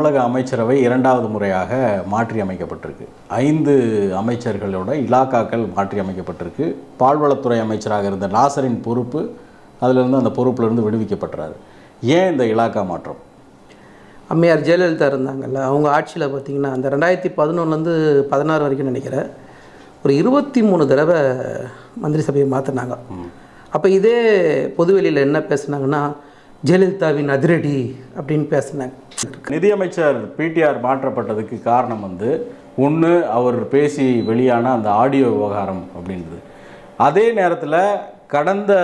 தமிழக அமைச்சரவை இரண்டாவது முறையாக மாற்றி அமைக்கப்பட்டிருக்கு ஐந்து அமைச்சர்களோட இலாக்காக்கள் மாற்றி அமைக்கப்பட்டிருக்கு பால்வளத்துறை அமைச்சராக இருந்த நாசரின் பொறுப்பு அதிலிருந்து அந்த பொறுப்பிலிருந்து விடுவிக்கப்பட்டுறாரு ஏன் இந்த இலாக்கா மாற்றம் அம்மையார் ஜெயலலிதா இருந்தாங்கல்ல அவங்க ஆட்சியில் பார்த்தீங்கன்னா அந்த ரெண்டாயிரத்தி பதினொன்றுலேருந்து பதினாறு வரைக்கும் நினைக்கிறேன் ஒரு இருபத்தி மூணு தடவை மந்திரி சபையை மாற்றினாங்க அப்போ இதே பொதுவெளியில் என்ன பேசுனாங்கன்னா ஜெயலலிதாவின் அதிரடி அப்படின்னு பேசுனாங்க நிதியமைச்சர் பிடிஆர் மாற்றப்பட்டதுக்கு காரணம் வந்து ஒன்று அவர் பேசி வெளியான அந்த ஆடியோ விவகாரம் அப்படின்றது அதே நேரத்தில் கடந்த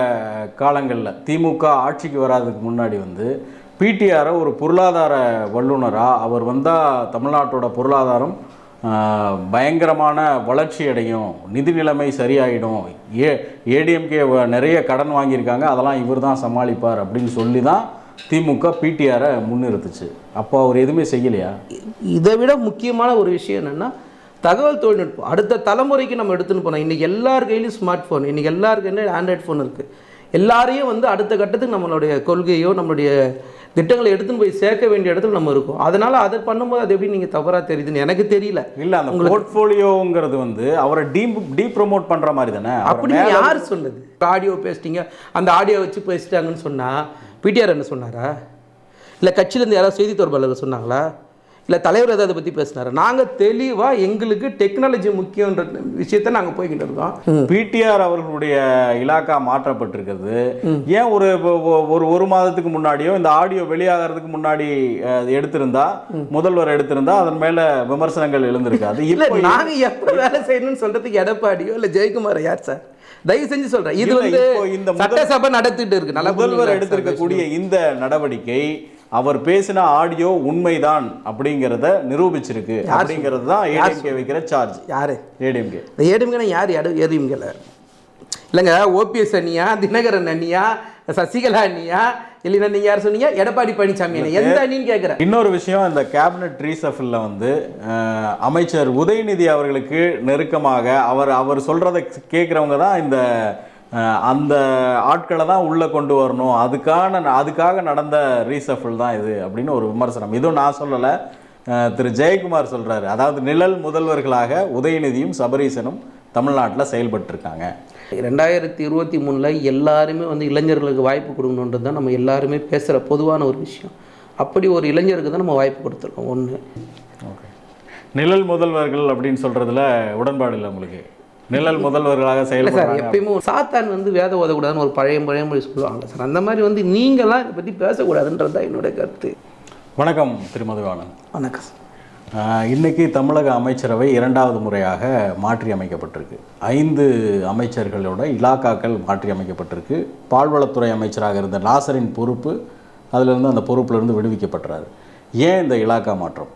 காலங்களில் திமுக ஆட்சிக்கு வராதுக்கு முன்னாடி வந்து பிடிஆரை ஒரு பொருளாதார வல்லுனராக அவர் வந்தால் தமிழ்நாட்டோட பொருளாதாரம் ஆஹ், பயங்கரமான வளர்ச்சி அடையும் நிதி நிலைமை சரியாயிடும் ஏ ஏடிஎம்கே நிறைய கடன் வாங்கியிருக்காங்க அதெல்லாம் இவர் தான் சமாளிப்பார் அப்படின்னு சொல்லி தான் திமுக பிடிஆரை முன்னிறுத்துச்சு அப்போ அவர் எதுவுமே செய்யலையா இதை விட முக்கியமான ஒரு விஷயம் என்னென்னா தகவல் தொழில்நுட்பம் அடுத்த தலைமுறைக்கு நம்ம எடுத்துன்னு போனோம் இன்றைக்கி எல்லார் கையிலையும் ஸ்மார்ட் ஃபோன் இன்றைக்கி எல்லாருக்கு என்ன ஆண்ட்ராய்ட் ஃபோன் இருக்குது எல்லாரையும் வந்து அடுத்த கட்டத்துக்கு நம்மளுடைய கொள்கையோ நம்மளுடைய திட்டங்களை எடுத்துன்னு போய் சேர்க்க வேண்டிய இடத்துல நம்ம இருக்கோம் அதனால் அதை பண்ணும்போது அது எப்படி நீங்கள் தவறாக தெரியுதுன்னு எனக்கு தெரியல இல்லை அந்த போர்ட்ஃபோலியோங்கிறது வந்து அவரை டீ டீ ப்ரொமோட் பண்ணுற மாதிரி தானே அவரை அப்படின்னு யார் சொன்னது ஆடியோ பேசிட்டீங்க அந்த ஆடியோ வச்சு பேசிட்டாங்கன்னு சொன்னால் பிடிஆர் என்ன சொன்னாரா இல்லை கட்சியிலேருந்து யாராவது செய்தி தொடர்பாளர்கள் சொன்னாங்களா இல்லை தலைவர் ஏதாவது பற்றி பேசினாரா நாங்கள் தெளிவாக எங்களுக்கு டெக்னாலஜி முக்கியன்ற விஷயத்தை நாங்கள் போய்கிட்டு இருக்கோம் பிடிஆர் அவர்களுடைய இலாக்கா மாற்றப்பட்டிருக்கிறது ஏன் ஒரு ஒ- ஒ- ஒரு ஒரு மாதத்துக்கு முன்னாடியோ இந்த ஆடியோ வெளியாகிறதுக்கு முன்னாடி அஹ், எடுத்திருந்தா முதல்வர் எடுத்திருந்தா அதன் மேல விமர்சனங்கள் எழுந்திருக்காது இல்லை இப்போ நாங்கள் எப்போ வேலை செய்யணும்னு சொல்கிறதுக்கு எடப்பாடியோ இல்லை ஜெயக்குமார் யார் சார் தயவு செஞ்சு சொல்கிறேன் இது இல்ல, வந்து இப்போ இந்த முதல்- சட்டசபை நடத்திட்டு இருக்கு நல்லா முதல்வர் புரிஞ்சுக்கலாம் எடுத்திருக்கக்கூடிய இந்த நடவடிக்கை அவர் பேசின ஆடியோ உண்மைதான் அப்படிங்கிறத நிரூபிச்சிருக்கு அப்படிங்கிறது தான் ஏடிஎம்கே வைக்கிற சார்ஜ் யார் ஏடிஎம்கே இந்த ஏடிஎம்கே யார் எடு ஏடிஎம்கேல இல்லைங்க ஓபிஎஸ் அண்ணியா தினகரன் அண்ணியா சசிகலா அண்ணியா இல்லைன்னா நீங்கள் யார் சொன்னீங்க எடப்பாடி பழனிசாமி அண்ணி எந்த அண்ணின்னு கேட்குறேன் இன்னொரு விஷயம் இந்த கேபினட் ரீசஃபில்ல வந்து அஹ், அமைச்சர் உதயநிதி அவர்களுக்கு நெருக்கமாக அவர் அவர் சொல்றதை கேட்குறவங்க தான் இந்த அஹ், அந்த ஆட்களை தான் உள்ள கொண்டு வரணும் அதுக்கான அதுக்காக நடந்த ரீசஃபில் தான் இது அப்படின்னு ஒரு விமர்சனம் இதுவும் நான் சொல்லலை அஹ், திரு ஜெயக்குமார் சொல்றாரு அதாவது நிழல் முதல்வர்களாக உதயநிதியும் சபரீசனும் தமிழ்நாட்டில் செயல்பட்டு இருக்காங்க ரெண்டாயிரத்தி இருபத்தி மூணில் எல்லாருமே வந்து இளைஞர்களுக்கு வாய்ப்பு கொடுக்கணுன்றது தான் நம்ம எல்லாருமே பேசுகிற பொதுவான ஒரு விஷயம் அப்படி ஒரு இளைஞருக்கு தான் நம்ம வாய்ப்பு கொடுத்துருக்கோம் ஒன்று ஓகே நிழல் முதல்வர்கள் அப்படின்னு சொல்றதுல உடன்பாடு இல்லை உங்களுக்கு நிழல் முதல்வர்களாக இல்லை சார் செயல்படுறாங்க எப்பயுமே ஒரு சாத்தான் வந்து வேத ஓதக்கூடாதுன்னு ஒரு பழைய பழையமொழி சொல்லுவாங்க சார் அந்த மாதிரி வந்து நீங்களாம் இதை பற்றி பேசக்கூடாதுன்றது தான் என்னோட கருத்து வணக்கம் திரு மதுவானன் வணக்கம் சார் ஆஹ் இன்னைக்கு தமிழக அமைச்சரவை இரண்டாவது முறையாக மாற்றி அமைக்கப்பட்டிருக்கு ஐந்து அமைச்சர்களோட இலாக்காக்கள் மாற்றி அமைக்கப்பட்டிருக்கு பால்வளத்துறை அமைச்சராக இருந்த நாசரின் பொறுப்பு அதிலிருந்து அந்த பொறுப்பிலிருந்து விடுவிக்கப்பட்டுறாரு ஏன் இந்த இலாக்கா மாற்றம்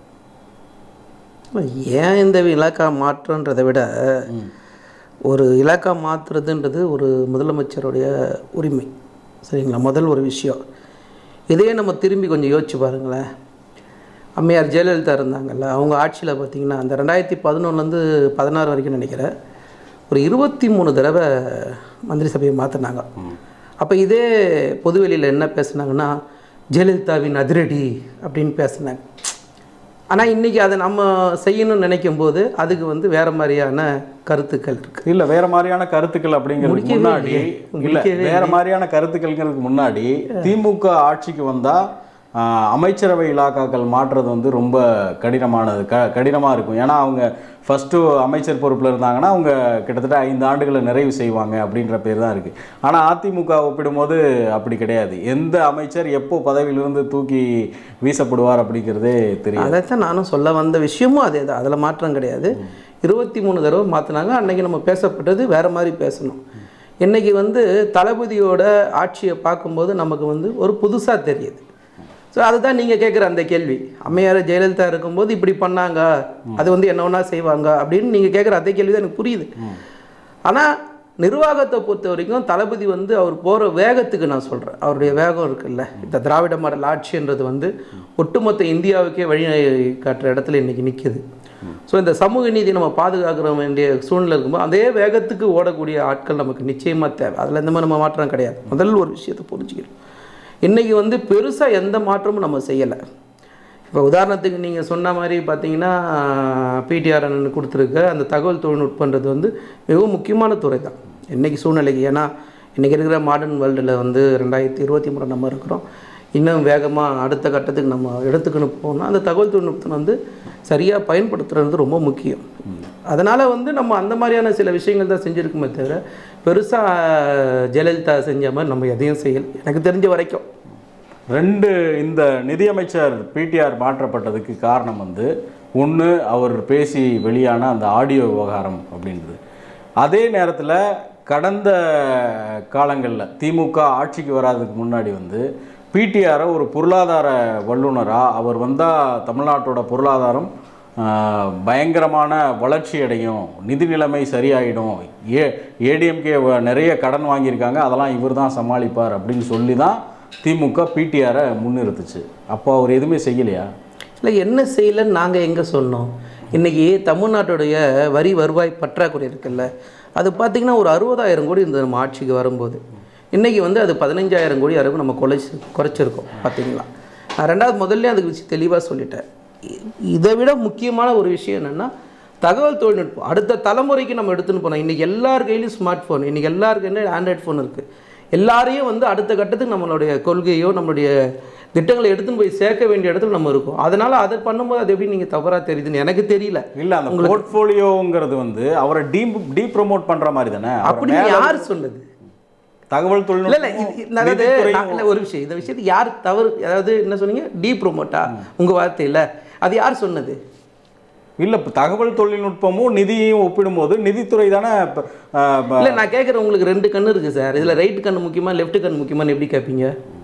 ஏன் இந்த இலாக்கா மாற்றன்றதை விட ஒரு இலாக்கா மாற்றுறதுன்றது ஒரு முதலமைச்சருடைய உரிமை சரிங்களா முதல் ஒரு விஷயம் இதையே நம்ம திரும்பி கொஞ்சம் யோசிச்சு பாருங்களேன் அம்மையார் ஜெயலலிதா இருந்தாங்கல்ல அவங்க ஆட்சியில் பார்த்தீங்கன்னா அந்த ரெண்டாயிரத்தி பதினொன்றுலேருந்து பதினாறு வரைக்கும் நினைக்கிறேன் ஒரு இருபத்தி மூணு தடவை மந்திரி சபையை மாற்றினாங்க அப்போ இதே பொதுவெளியில் என்ன பேசுனாங்கன்னா ஜெயலலிதாவின் அதிரடி அப்படின்னு பேசுனாங்க ஆனால் இன்றைக்கி அதை நம்ம செய்யணும்னு நினைக்கும் போது அதுக்கு வந்து வேறு மாதிரியான கருத்துக்கள் இருக்குது இல்ல வேற மாதிரியான கருத்துக்கள் அப்படிங்கிறதுக்கு முடிக்கவே முன்னாடி இல்லையே. இல்ல முடிக்கவே வேற மாதிரியான கருத்துக்கள்ங்கிறதுக்கு முன்னாடி திமுக ஆட்சிக்கு வந்தா ஆஹ், அமைச்சரவை இலாக்காக்கள் மாற்றுறது வந்து ரொம்ப கடினமானது க கடினமாக இருக்கும் ஏன்னா அவங்க ஃபஸ்ட்டு அமைச்சர் பொறுப்பில் இருந்தாங்கன்னா அவங்க கிட்டத்தட்ட ஐந்து ஆண்டுகளை நிறைவு செய்வாங்க அப்படின்ற பேர் தான் இருக்குது ஆனால் அதிமுக ஒப்பிடும்போது அப்படி கிடையாது எந்த அமைச்சர் எப்போ பதவியிலிருந்து தூக்கி வீசப்படுவார் அப்படிங்கிறதே தெரியும் அதைத்தான் நானும் சொல்ல வந்த விஷயமும் அதே தான் அதில் மாற்றம் கிடையாது இருபத்தி மூணு தடவை மாற்றினாங்க அன்னைக்கு நம்ம பேசப்பட்டது வேறு மாதிரி பேசணும் இன்னைக்கு வந்து தளபதியோட ஆட்சியை பார்க்கும்போது நமக்கு வந்து ஒரு புதுசாக தெரியுது ஸோ அதுதான் நீங்கள் கேட்குற அந்த கேள்வி அம்மையார் ஜெயலலிதா இருக்கும்போது இப்படி பண்ணாங்க அது வந்து என்ன ஒன்றா செய்வாங்க அப்படின்னு நீங்கள் கேட்குற அதே கேள்வி தான் எனக்கு புரியுது ஆனால் நிர்வாகத்தை பொறுத்த வரைக்கும் தளபதி வந்து அவர் போகிற வேகத்துக்கு நான் சொல்கிறேன் அவருடைய வேகம் இருக்குல்ல இந்த திராவிட மாடல் ஆட்சின்றது வந்து ஒட்டுமொத்த இந்தியாவுக்கே வழி காட்டுற இடத்துல இன்றைக்கி நிற்கிது ஸோ இந்த சமூக நீதி நம்ம பாதுகாக்கிற வேண்டிய சூழ்நிலை இருக்கும்போது அதே வேகத்துக்கு ஓடக்கூடிய ஆட்கள் நமக்கு நிச்சயமாக தேவை அதில் எந்த மாதிரி நம்ம மாற்றம் கிடையாது முதல் ஒரு விஷயத்தை புரிஞ்சுக்கணும் இன்றைக்கி வந்து பெருசாக எந்த மாற்றமும் நம்ம செய்யலை இப்போ உதாரணத்துக்கு நீங்கள் சொன்ன மாதிரி பார்த்தீங்கன்னா பிடிஆர் அண்ணன் கொடுத்துருக்க அந்த தகவல் தொழில்நுட்பன்றது வந்து மிகவும் முக்கியமான துறை தான் இன்றைக்கி சூழ்நிலைக்கு ஏன்னா இன்றைக்கி இருக்கிற மாடர்ன் வேர்ல்டில் வந்து ரெண்டாயிரத்தி இருபத்தி மூணு நம்ம இருக்கிறோம் இன்னும் வேகமாக அடுத்த கட்டத்துக்கு நம்ம எடுத்துக்கணும் போகணும்னா அந்த தகவல் தொழில்நுட்பத்தை வந்து சரியாக பயன்படுத்துறது ரொம்ப முக்கியம் அதனால் வந்து நம்ம அந்த மாதிரியான சில விஷயங்கள் தான் செஞ்சுருக்குமே தவிர பெருசாக ஜெயலலிதா செஞ்ச மாதிரி நம்ம எதையும் செய்யல எனக்கு தெரிஞ்ச வரைக்கும் ரெண்டு இந்த நிதியமைச்சர் பிடிஆர் மாற்றப்பட்டதுக்கு காரணம் வந்து ஒன்று அவர் பேசி வெளியான அந்த ஆடியோ விவகாரம் அப்படின்றது அதே நேரத்தில் கடந்த காலங்களில் திமுக ஆட்சிக்கு வராதுக்கு முன்னாடி வந்து பிடிஆரை ஒரு பொருளாதார வல்லுனராக அவர் வந்தால் தமிழ்நாட்டோட பொருளாதாரம் ஆஹ், பயங்கரமான வளர்ச்சி அடையும் நிதி நிலைமை சரியாயிடும் ஏ ஏடிஎம்கே நிறைய கடன் வாங்கியிருக்காங்க அதெல்லாம் இவர் தான் சமாளிப்பார் அப்படின்னு சொல்லி தான் திமுக பிடிஆரை முன்னிறுத்துச்சு அப்போ அவர் எதுவுமே செய்யலையா இல்லை என்ன செய்யலைன்னு நாங்கள் எங்கே சொன்னோம் இன்றைக்கி தமிழ்நாட்டுடைய வரி வருவாய் பற்றாக்குறை இருக்குல்ல அது பார்த்திங்கன்னா ஒரு அறுபதாயிரம் கோடி இருந்தது நம்ம ஆட்சிக்கு வரும்போது இன்றைக்கி வந்து அது பதினஞ்சாயிரம் கோடி வரைக்கும் நம்ம குறைச்சி குறைச்சிருக்கோம் பார்த்தீங்களா நான் ரெண்டாவது முதல்ல அதுக்கு விஷயம் தெளிவாக சொல்லிட்டேன் இ- இதை விட முக்கியமான ஒரு விஷயம் என்னென்னா தகவல் தொழில்நுட்பம் அடுத்த தலைமுறைக்கு நம்ம எடுத்துன்னு போனோம் இன்றைக்கி எல்லார் கையிலையும் ஸ்மார்ட் ஃபோன் இன்றைக்கி எல்லார் கையிலும் ஆண்ட்ராய்ட் ஃபோன் இருக்குது எல்லாரையும் வந்து அடுத்த கட்டத்துக்கு நம்மளுடைய கொள்கையோ நம்மளுடைய திட்டங்களை எடுத்துன்னு போய் சேர்க்க வேண்டிய இடத்துல நம்ம இருக்கோம் அதனால் அதை பண்ணும்போது அது எப்படி நீங்கள் தவறாக தெரியுதுன்னு எனக்கு தெரியல இல்லை அந்த போர்ட்ஃபோலியோங்கிறது வந்து அவரை டீ டீ ப்ரொமோட் பண்ணுற மாதிரி தானே அவரை அப்படி மேல யார் சொன்னது தகவல் இல்லை இல்லை தொழில்நுட்பம் அதாவது நிதித்துறையும் நான் இல்லை, ஒரு விஷயம் இந்த விஷயத்தை யார் தவறு அதாவது என்ன சொன்னீங்க டீ ப்ரொமோட்டா உங்கள் வார்த்தையில் அது யார் சொன்னது இல்லை இப்போ தகவல் தொழில்நுட்பமும் நிதியையும் ஒப்பிடும்போது நிதித்துறை தானே இப்ப, ஆஹ், ப- இல்லை நான் கேட்குறேன் உங்களுக்கு ரெண்டு கண்ணு இருக்குது சார் இதில் ரைட் கண்ணு முக்கியமா லெஃப்ட் கண்ணு முக்கியமான்னு எப்படி கேட்பீங்க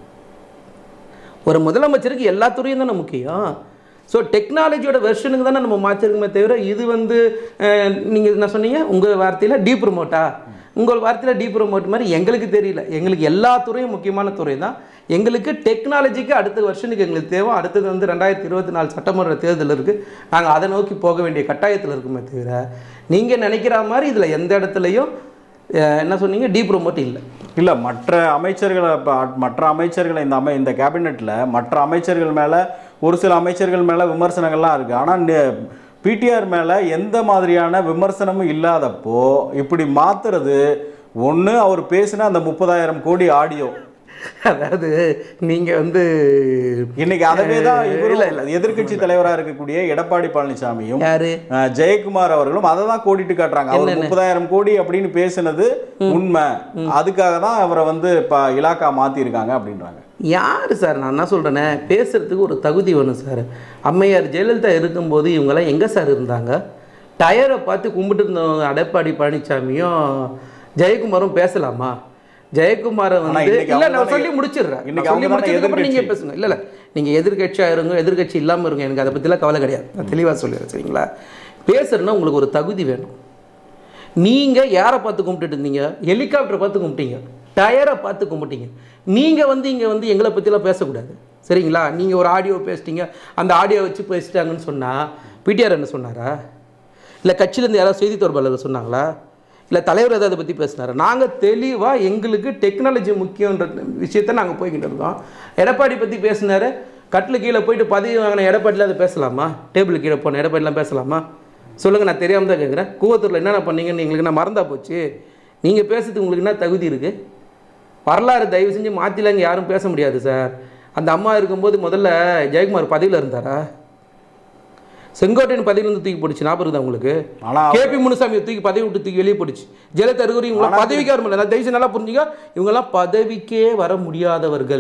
ஒரு முதலமைச்சருக்கு எல்லா துறையும் தானே முக்கியம் ஸோ டெக்னாலஜியோட வெர்ஷனுக்கு தானே நம்ம மாற்றிருக்கோமே தவிர இது வந்து நீங்கள் என்ன சொன்னீங்க உங்கள் வார்த்தையில் டீ ப்ரொமோட்டா உங்கள் வார்த்தையில் டீ ப்ரொமோட் மாதிரி எங்களுக்கு தெரியல எங்களுக்கு எல்லா துறையும் முக்கியமான துறை தான் எங்களுக்கு டெக்னாலஜிக்கு அடுத்த வருஷனுக்கு எங்களுக்கு தேவை அடுத்தது வந்து ரெண்டாயிரத்தி இருபத்தி நாலு சட்டமன்ற தேர்தல் இருக்குது நாங்கள் அதை நோக்கி போக வேண்டிய கட்டாயத்தில் இருக்குமே தவிர நீங்கள் நினைக்கிற மாதிரி இதில் எந்த இடத்துலையும் அஹ், என்ன சொன்னீங்க டீ ப்ரொமோட் இல்லை இல்லை மற்ற அமைச்சர்களை இப்போ மற்ற அமைச்சர்களை இந்த அமை இந்த கேபினெட்டில் மற்ற அமைச்சர்கள் மேலே ஒரு சில அமைச்சர்கள் மேலே விமர்சனங்கள்லாம் இருக்குது ஆனால் பிடிஆர் மேலே எந்த மாதிரியான விமர்சனமும் இல்லாதப்போ இப்படி மாத்துறது ஒன்று அவர் பேசின அந்த முப்பதாயிரம் கோடி ஆடியோ அதாவது நீங்கள் வந்து இன்னைக்கு அதவே தான் இல்ல, இல்ல. இவரும் எதிர்க்கட்சி தலைவராக இருக்கக்கூடிய எடப்பாடி பழனிசாமியும் யாரு அஹ், ஜெயக்குமார் அவர்களும் அதை தான் கோடிட்டு காட்டுறாங்க அவர் என்னென்ன? முப்பதாயிரம் கோடி அப்படின்னு பேசினது உண்மை அதுக்காக தான் அவரை வந்து இப்போ இலாக்கா மாத்திருக்காங்க அப்படின்றாங்க யார் சார் நான் என்ன சொல்கிறேனே பேசுகிறதுக்கு ஒரு தகுதி வேணும் சார் அம்மையார் ஜெயலலிதா இருக்கும்போது இவங்கெல்லாம் எங்கே சார் இருந்தாங்க டயரை பார்த்து கும்பிட்டு இருந்தவங்க எடப்பாடி பழனிசாமியும் ஜெயக்குமாரும் பேசலாமா ஜெயக்குமாரை ஆனா வந்து இன்னைக்கு இல்லை அவங்க நான் தானே- சொல்லி முடிச்சிடுறேன் நான் இன்னைக்கு சொல்லி அவங்க தானே முடிச்சதுக்கப்புறம் நீங்கள் எதிர்க்கட்சி. பேசுங்க இல்லை இல்லை நீங்கள் எதிர்கட்சியாக இருங்க எதிர்கட்சி இல்லாமல் இருங்க எனக்கு அதை பற்றிலாம் கவலை கிடையாது நான் தெளிவாக சொல்லிடுறேன் சரிங்களா பேசுறேன்னா உங்களுக்கு ஒரு தகுதி வேணும் நீங்கள் யாரை பார்த்து கும்பிட்டுட்டு இருந்தீங்க ஹெலிகாப்டரை பார்த்து கும்பிட்டீங்க டயரை பார்த்து கும்பிட்டீங்க நீங்கள் வந்து இங்கே வந்து எங்களை பற்றிலாம் பேசக்கூடாது சரிங்களா நீங்கள் ஒரு ஆடியோ பேசிட்டீங்க அந்த ஆடியோ வச்சு பேசிட்டாங்கன்னு சொன்னால் பிடிஆர் என்ன சொன்னாரா இல்லை கட்சியிலேருந்து யாராவது செய்தி தொடர்பாளர்கள் சொன்னாங்களா இல்லை தலைவர் ஏதாவது பற்றி பேசினாரா நாங்கள் தெளிவாக எங்களுக்கு டெக்னாலஜி முக்கியன்ற விஷயத்த நாங்கள் போய்கிட்டு இருக்கோம் எடப்பாடி பற்றி பேசினாரு கட்டில் கீழே போயிட்டு பதவி வாங்கின எடப்பாடியில் அதை பேசலாமா டேபிள் கீழே போன எடப்பாடிலாம் பேசலாமா சொல்லுங்கள் நான் தெரியாமல் தான் கேட்குறேன் கூவத்தூரில் என்னென்ன பண்ணீங்கன்னு எங்களுக்கு நான் மறந்தா போச்சு நீங்கள் பேசுறதுக்கு உங்களுக்கு என்ன தகுதி இருக்குது வரலாறு தயவு செஞ்சு மாற்றிலாம் இங்கே யாரும் பேச முடியாது சார் அந்த அம்மா இருக்கும்போது முதல்ல ஜெயக்குமார் பதவியில் இருந்தாரா செங்கோட்டையன் பதவியிலிருந்து தூக்கி போடுச்சு ஞாபகம் இருக்குதா உங்களுக்கு ஆனா கேபி முனுசாமியை தூக்கி பதவி விட்டு தூக்கி வெளியே போடுச்சு ஜெயலலிதா இருக்கிற இவங்க பதவிக்கே வர முடியல நான் தயவு செஞ்சு நல்லா புரிஞ்சுங்க இவங்கெல்லாம் பதவிக்கே வர முடியாதவர்கள்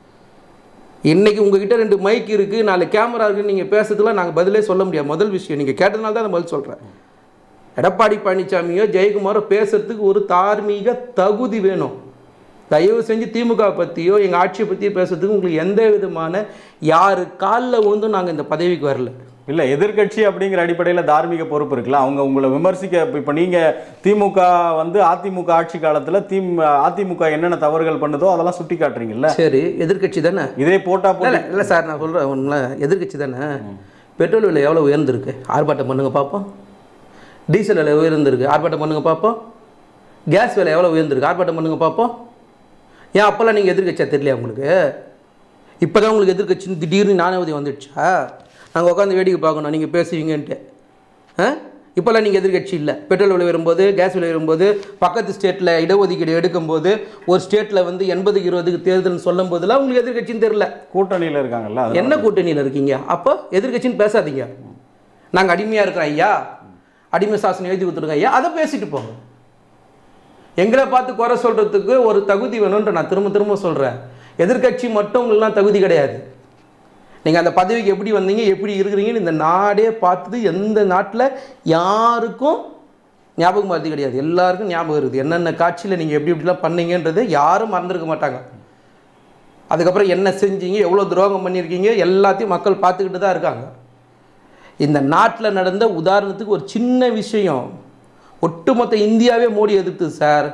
இன்னைக்கு உங்ககிட்ட ரெண்டு மைக் இருக்கு நாலு கேமரா இருக்குன்னு நீங்க பேசுறதுலாம் நாங்க பதிலே சொல்ல முடியாது முதல் விஷயம் நீங்க கேட்டதுனால தான் நான் பதில் சொல்றேன் எடப்பாடி பழனிசாமியோ ஜெயக்குமாரோ பேசுறதுக்கு ஒரு தார்மீக தகுதி வேணும் தயவு செஞ்சு திமுக பற்றியோ எங்கள் ஆட்சியை பற்றியோ பேசுறதுக்கு உங்களுக்கு எந்த விதமான யார் காலில் விழுந்தும் நாங்கள் இந்த பதவிக்கு வரல இல்ல எதிர்க்கட்சி அப்படிங்கிற அடிப்படையில தார்மீக பொறுப்பு இருக்குல்ல அவங்க உங்களை விமர்சிக்க இப்ப- இப்ப நீங்க திமுக வந்து அதிமுக ஆட்சி காலத்துல திமு அதிமுக என்னென்ன தவறுகள் பண்ணுதோ அதெல்லாம் சுட்டி காட்டுறீங்கல்ல சரி எதிர்க்கட்சி தானே இதே போட்டா போட்டு இல்லை இல்லை சார் நான் சொல்கிறேன் உண்மை எதிர்க்கட்சி தானே பெட்ரோல் விலை எவ்வளோ உயர்ந்திருக்கு ஆர்ப்பாட்டம் பண்ணுங்க பார்ப்போம் டீசல் விலை உயர்ந்திருக்கு ஆர்ப்பாட்டம் பண்ணுங்க பார்ப்போம் கேஸ் விலை எவ்வளோ உயர்ந்திருக்கு ஆர்ப்பாட்டம் பண்ணுங்க பார்ப்போம் ஏன் அப்போல்லாம் நீங்கள் எதிர்க்கட்சியா தெரியலையா உங்களுக்கு இப்போ தான் உங்களுக்கு எதிர்க்கட்சின்னு திடீர்னு ஞானவதி வந்துடுச்சா நாங்கள் உட்காந்து வேடிக்கை பார்க்கணும் நீங்கள் பேசுவீங்கன்ட்டு ஆ இப்போல்லாம் நீங்கள் எதிர்க்கட்சி இல்லை பெட்ரோல் விலை வரும்போது கேஸ் விலை வரும்போது பக்கத்து ஸ்டேட்டில் இடஒதுக்கீடு எடுக்கும்போது ஒரு ஸ்டேட்டில் வந்து எண்பதுக்கு இருபதுக்கு தேர்தல்னு சொல்லும் போதெல்லாம் உங்களுக்கு எதிர்க்கட்சின்னு தெரில கூட்டணியில் இருக்காங்கல்ல அதனால- என்ன கூட்டணியில் இருக்கீங்க அப்போ எதிர்க்கட்சின்னு பேசாதீங்க நாங்கள் அடிமையாக இருக்கிறோம் ஐயா அடிமை சாசனம் எழுதி கொடுத்துருங்க ஐயா அதை பேசிட்டு போங்க எங்களை பார்த்து குறை சொல்கிறதுக்கு ஒரு தகுதி வேணும்ன்ற நான் திரும்ப திரும்ப சொல்கிறேன் எதிர்க்கட்சி மட்டும் உங்களுக்குலாம் தகுதி கிடையாது நீங்கள் அந்த பதவிக்கு எப்படி வந்தீங்க எப்படி இருக்கிறீங்கன்னு இந்த நாடே பார்த்தது எந்த நாட்டில் யாருக்கும் ஞாபகம் மறதி கிடையாது எல்லாருக்கும் ஞாபகம் இருக்குது என்னென்ன காட்சியில் நீங்கள் எப்படி எப்படிலாம் பண்ணீங்கன்றது யாரும் மறந்துருக்க மாட்டாங்க அதுக்கப்புறம் என்ன செஞ்சீங்க எவ்வளோ துரோகம் பண்ணியிருக்கீங்க எல்லாத்தையும் மக்கள் பார்த்துக்கிட்டு தான் இருக்காங்க இந்த நாட்டில் நடந்த உதாரணத்துக்கு ஒரு சின்ன விஷயம் ஒட்டுமொத்த இந்தியாவே மோடி எதிர்த்து சார்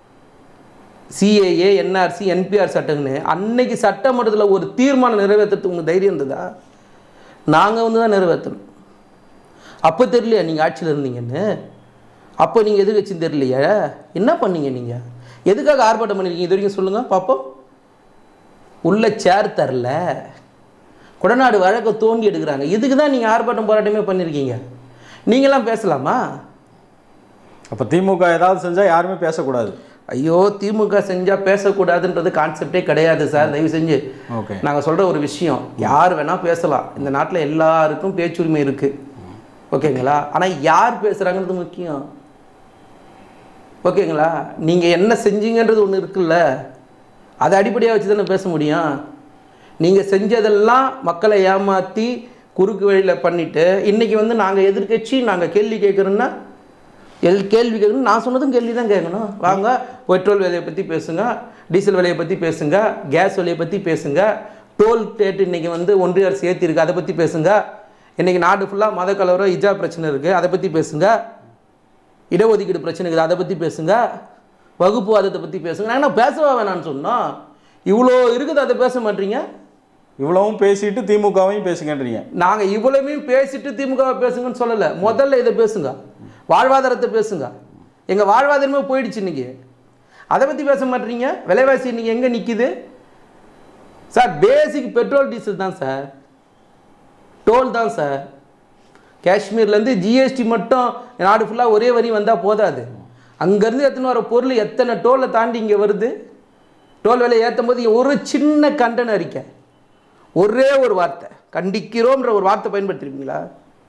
சிஏஏ என்ஆர்சி என்பிஆர் சட்டங்கன்னு அன்னைக்கு சட்டமன்றத்தில் ஒரு தீர்மானம் நிறைவேற்றுறதுக்கு உங்களுக்கு தைரியம் இருந்ததா நாங்கள் வந்து தான் நிறைவேற்றணும் அப்போ தெரியலையா நீங்கள் ஆட்சியில் இருந்தீங்கன்னு அப்போ நீங்கள் எதிர்கட்சின்னு தெரியலையா என்ன பண்ணீங்க நீங்கள் எதுக்காக ஆர்ப்பாட்டம் பண்ணிருக்கீங்க இது வரைக்கும் சொல்லுங்கள் பார்ப்போம் உள்ள சேர் தரல கொடநாடு வழக்கை தோண்டி எடுக்கிறாங்க இதுக்கு தான் நீங்கள் ஆர்ப்பாட்டம் போராட்டமே பண்ணியிருக்கீங்க நீங்களாம் பேசலாமா அப்போ திமுக ஏதாவது செஞ்சால் யாருமே பேசக்கூடாது ஐயோ திமுக செஞ்சால் பேசக்கூடாதுன்றது கான்செப்டே கிடையாது சார் தயவு செஞ்சு ஓகே நாங்கள் சொல்கிற ஒரு விஷயம் யார் வேணால் பேசலாம் இந்த நாட்டில் எல்லாருக்கும் பேச்சுரிமை இருக்குது ஓகேங்களா ஆனால் யார் பேசுகிறாங்கிறது முக்கியம் ஓகேங்களா நீங்கள் என்ன செஞ்சீங்கன்றது ஒன்று இருக்குல்ல அதை அடிப்படையாக வச்சு தானே பேச முடியும் நீங்கள் செஞ்சதெல்லாம் மக்களை ஏமாற்றி குறுக்கு வழியில் பண்ணிவிட்டு இன்றைக்கி வந்து நாங்கள் எதிர்க்கட்சி நாங்கள் கேள்வி கேட்குறோன்னா எல் கேள்வி கேட்கணும் நான் சொன்னதும் கேள்வி தான் கேட்கணும் வாங்க பெட்ரோல் விலையை பற்றி பேசுங்க டீசல் விலையை பற்றி பேசுங்க கேஸ் விலையை பற்றி பேசுங்க டோல் ரேட் இன்றைக்கி வந்து ஒன்றிய அரசு ஏற்றிருக்கு அதை பற்றி பேசுங்க இன்றைக்கி நாடு ஃபுல்லாக மத கலவரம் இஜா பிரச்சனை இருக்குது அதை பற்றி பேசுங்க இடஒதுக்கீடு பிரச்சனை இருக்குது அதை பற்றி பேசுங்க வகுப்புவாதத்தை பற்றி பேசுங்க நான் என்ன பேசவா வேணான்னு சொன்னோம் இவ்வளோ இருக்குது அதை பேச மாட்டீங்க இவ்வளவும் பேசிட்டு திமுகவையும் பேசுங்கன்றீங்க நாங்கள் இவ்வளவையும் பேசிட்டு திமுக வை பேசுங்கன்னு சொல்லலை முதல்ல இதை பேசுங்க வாழ்வாதாரத்தை பேசுங்க எங்கள் வாழ்வாதாரமே போயிடுச்சு இன்னைக்கு அதை பற்றி பேச மாட்டீங்க விலைவாசி இன்னைக்கு எங்கே நிற்கிது சார் பேசிக் பெட்ரோல் டீசல் தான் சார் டோல் தான் சார் காஷ்மீர்லேருந்து ஜிஎஸ்டி மட்டும் நாடு ஃபுல்லாக ஒரே வரி வந்தால் போதாது அங்கேருந்து எத்தனை வர பொருள் எத்தனை டோலை தாண்டி இங்கே வருது டோல் விலை ஏற்றும் போது ஒரு சின்ன கண்டன அறிக்கை ஒரே ஒரு வார்த்தை கண்டிக்கிறோம்ன்ற ஒரு வார்த்தை பயன்படுத்திருப்பீங்களா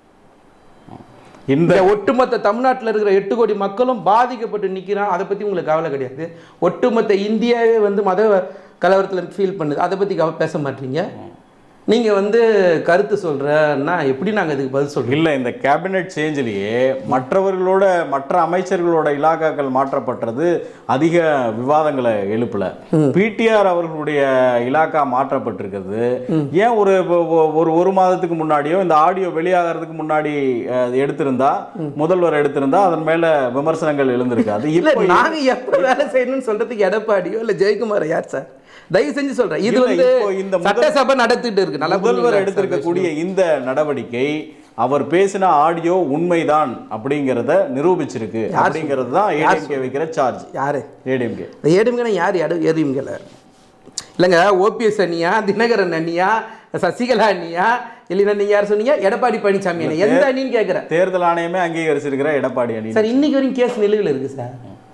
இந்த இந்த ஒட்டுமொத்த தமிழ்நாட்டில் இருக்கிற எட்டு கோடி மக்களும் பாதிக்கப்பட்டு நிற்கிறான் அதை பற்றி உங்களுக்கு கவலை கிடையாது ஒட்டுமொத்த இந்தியாவே வந்து மத கலவரத்தில் ஃபீல் பண்ணுது அதை பற்றி கவ பேச மாட்டீங்க நீங்கள் வந்து கருத்து சொல்கிறன்னா எப்படி நாங்கள் இதுக்கு பதில் சொல்கிறோம் இல்ல இந்த கேபினெட் சேஞ்சிலேயே மற்றவர்களோட மற்ற அமைச்சர்களோட இலாக்காக்கள் மாற்றப்பட்டது அதிக விவாதங்களை எழுப்பல பிடிஆர் அவர்களுடைய இலாக்கா மாற்றப்பட்டிருக்கிறது ஏன் ஒரு ஒ- ஒ- ஒரு ஒரு மாதத்துக்கு முன்னாடியோ இந்த ஆடியோ வெளியாகிறதுக்கு முன்னாடி அஹ், எடுத்திருந்தா முதல்வர் எடுத்திருந்தா அதன் மேல விமர்சனங்கள் எழுந்திருக்காது இல்லை இப்போ நாங்கள் எப்போ வேலை செய்யணும்னு சொல்கிறதுக்கு எடப்பாடியோ இல்லை ஜெயக்குமார் யார் சார் தயவு செஞ்சு சொல்கிறேன் இது இல்ல, வந்து இப்போ இந்த முதல்- சட்டசபை நடத்திட்டு இருக்கு நல்லா முதல்வர் புரிஞ்சுங்களா? எடுத்திருக்கக்கூடிய இந்த நடவடிக்கை அவர் பேசின ஆடியோ உண்மைதான் அப்படிங்கறத நிரூபிச்சிருக்கு அப்படிங்கிறது தான் ஏடிஎம்கே வைக்கிற சார்ஜ் யாரு ஏடிஎம்கே இந்த ஏடிஎம்கே யார் எடு ஏடிஎம்கேல இல்லைங்க ஓபிஎஸ் அண்ணியா தினகரன் அண்ணியா சசிகலா அண்ணியா இல்லைன்னா நீங்கள் யார் சொன்னீங்க எடப்பாடி பழனிசாமி அண்ணி எந்த அண்ணின்னு கேட்குறேன் தேர்தல் ஆணையமே அங்கீகரிச்சிருக்கிற எடப்பாடி அணி சார் இன்னைக்கு வரைக்கும் கேஸ் நிலுவையில் இருக்கு சார்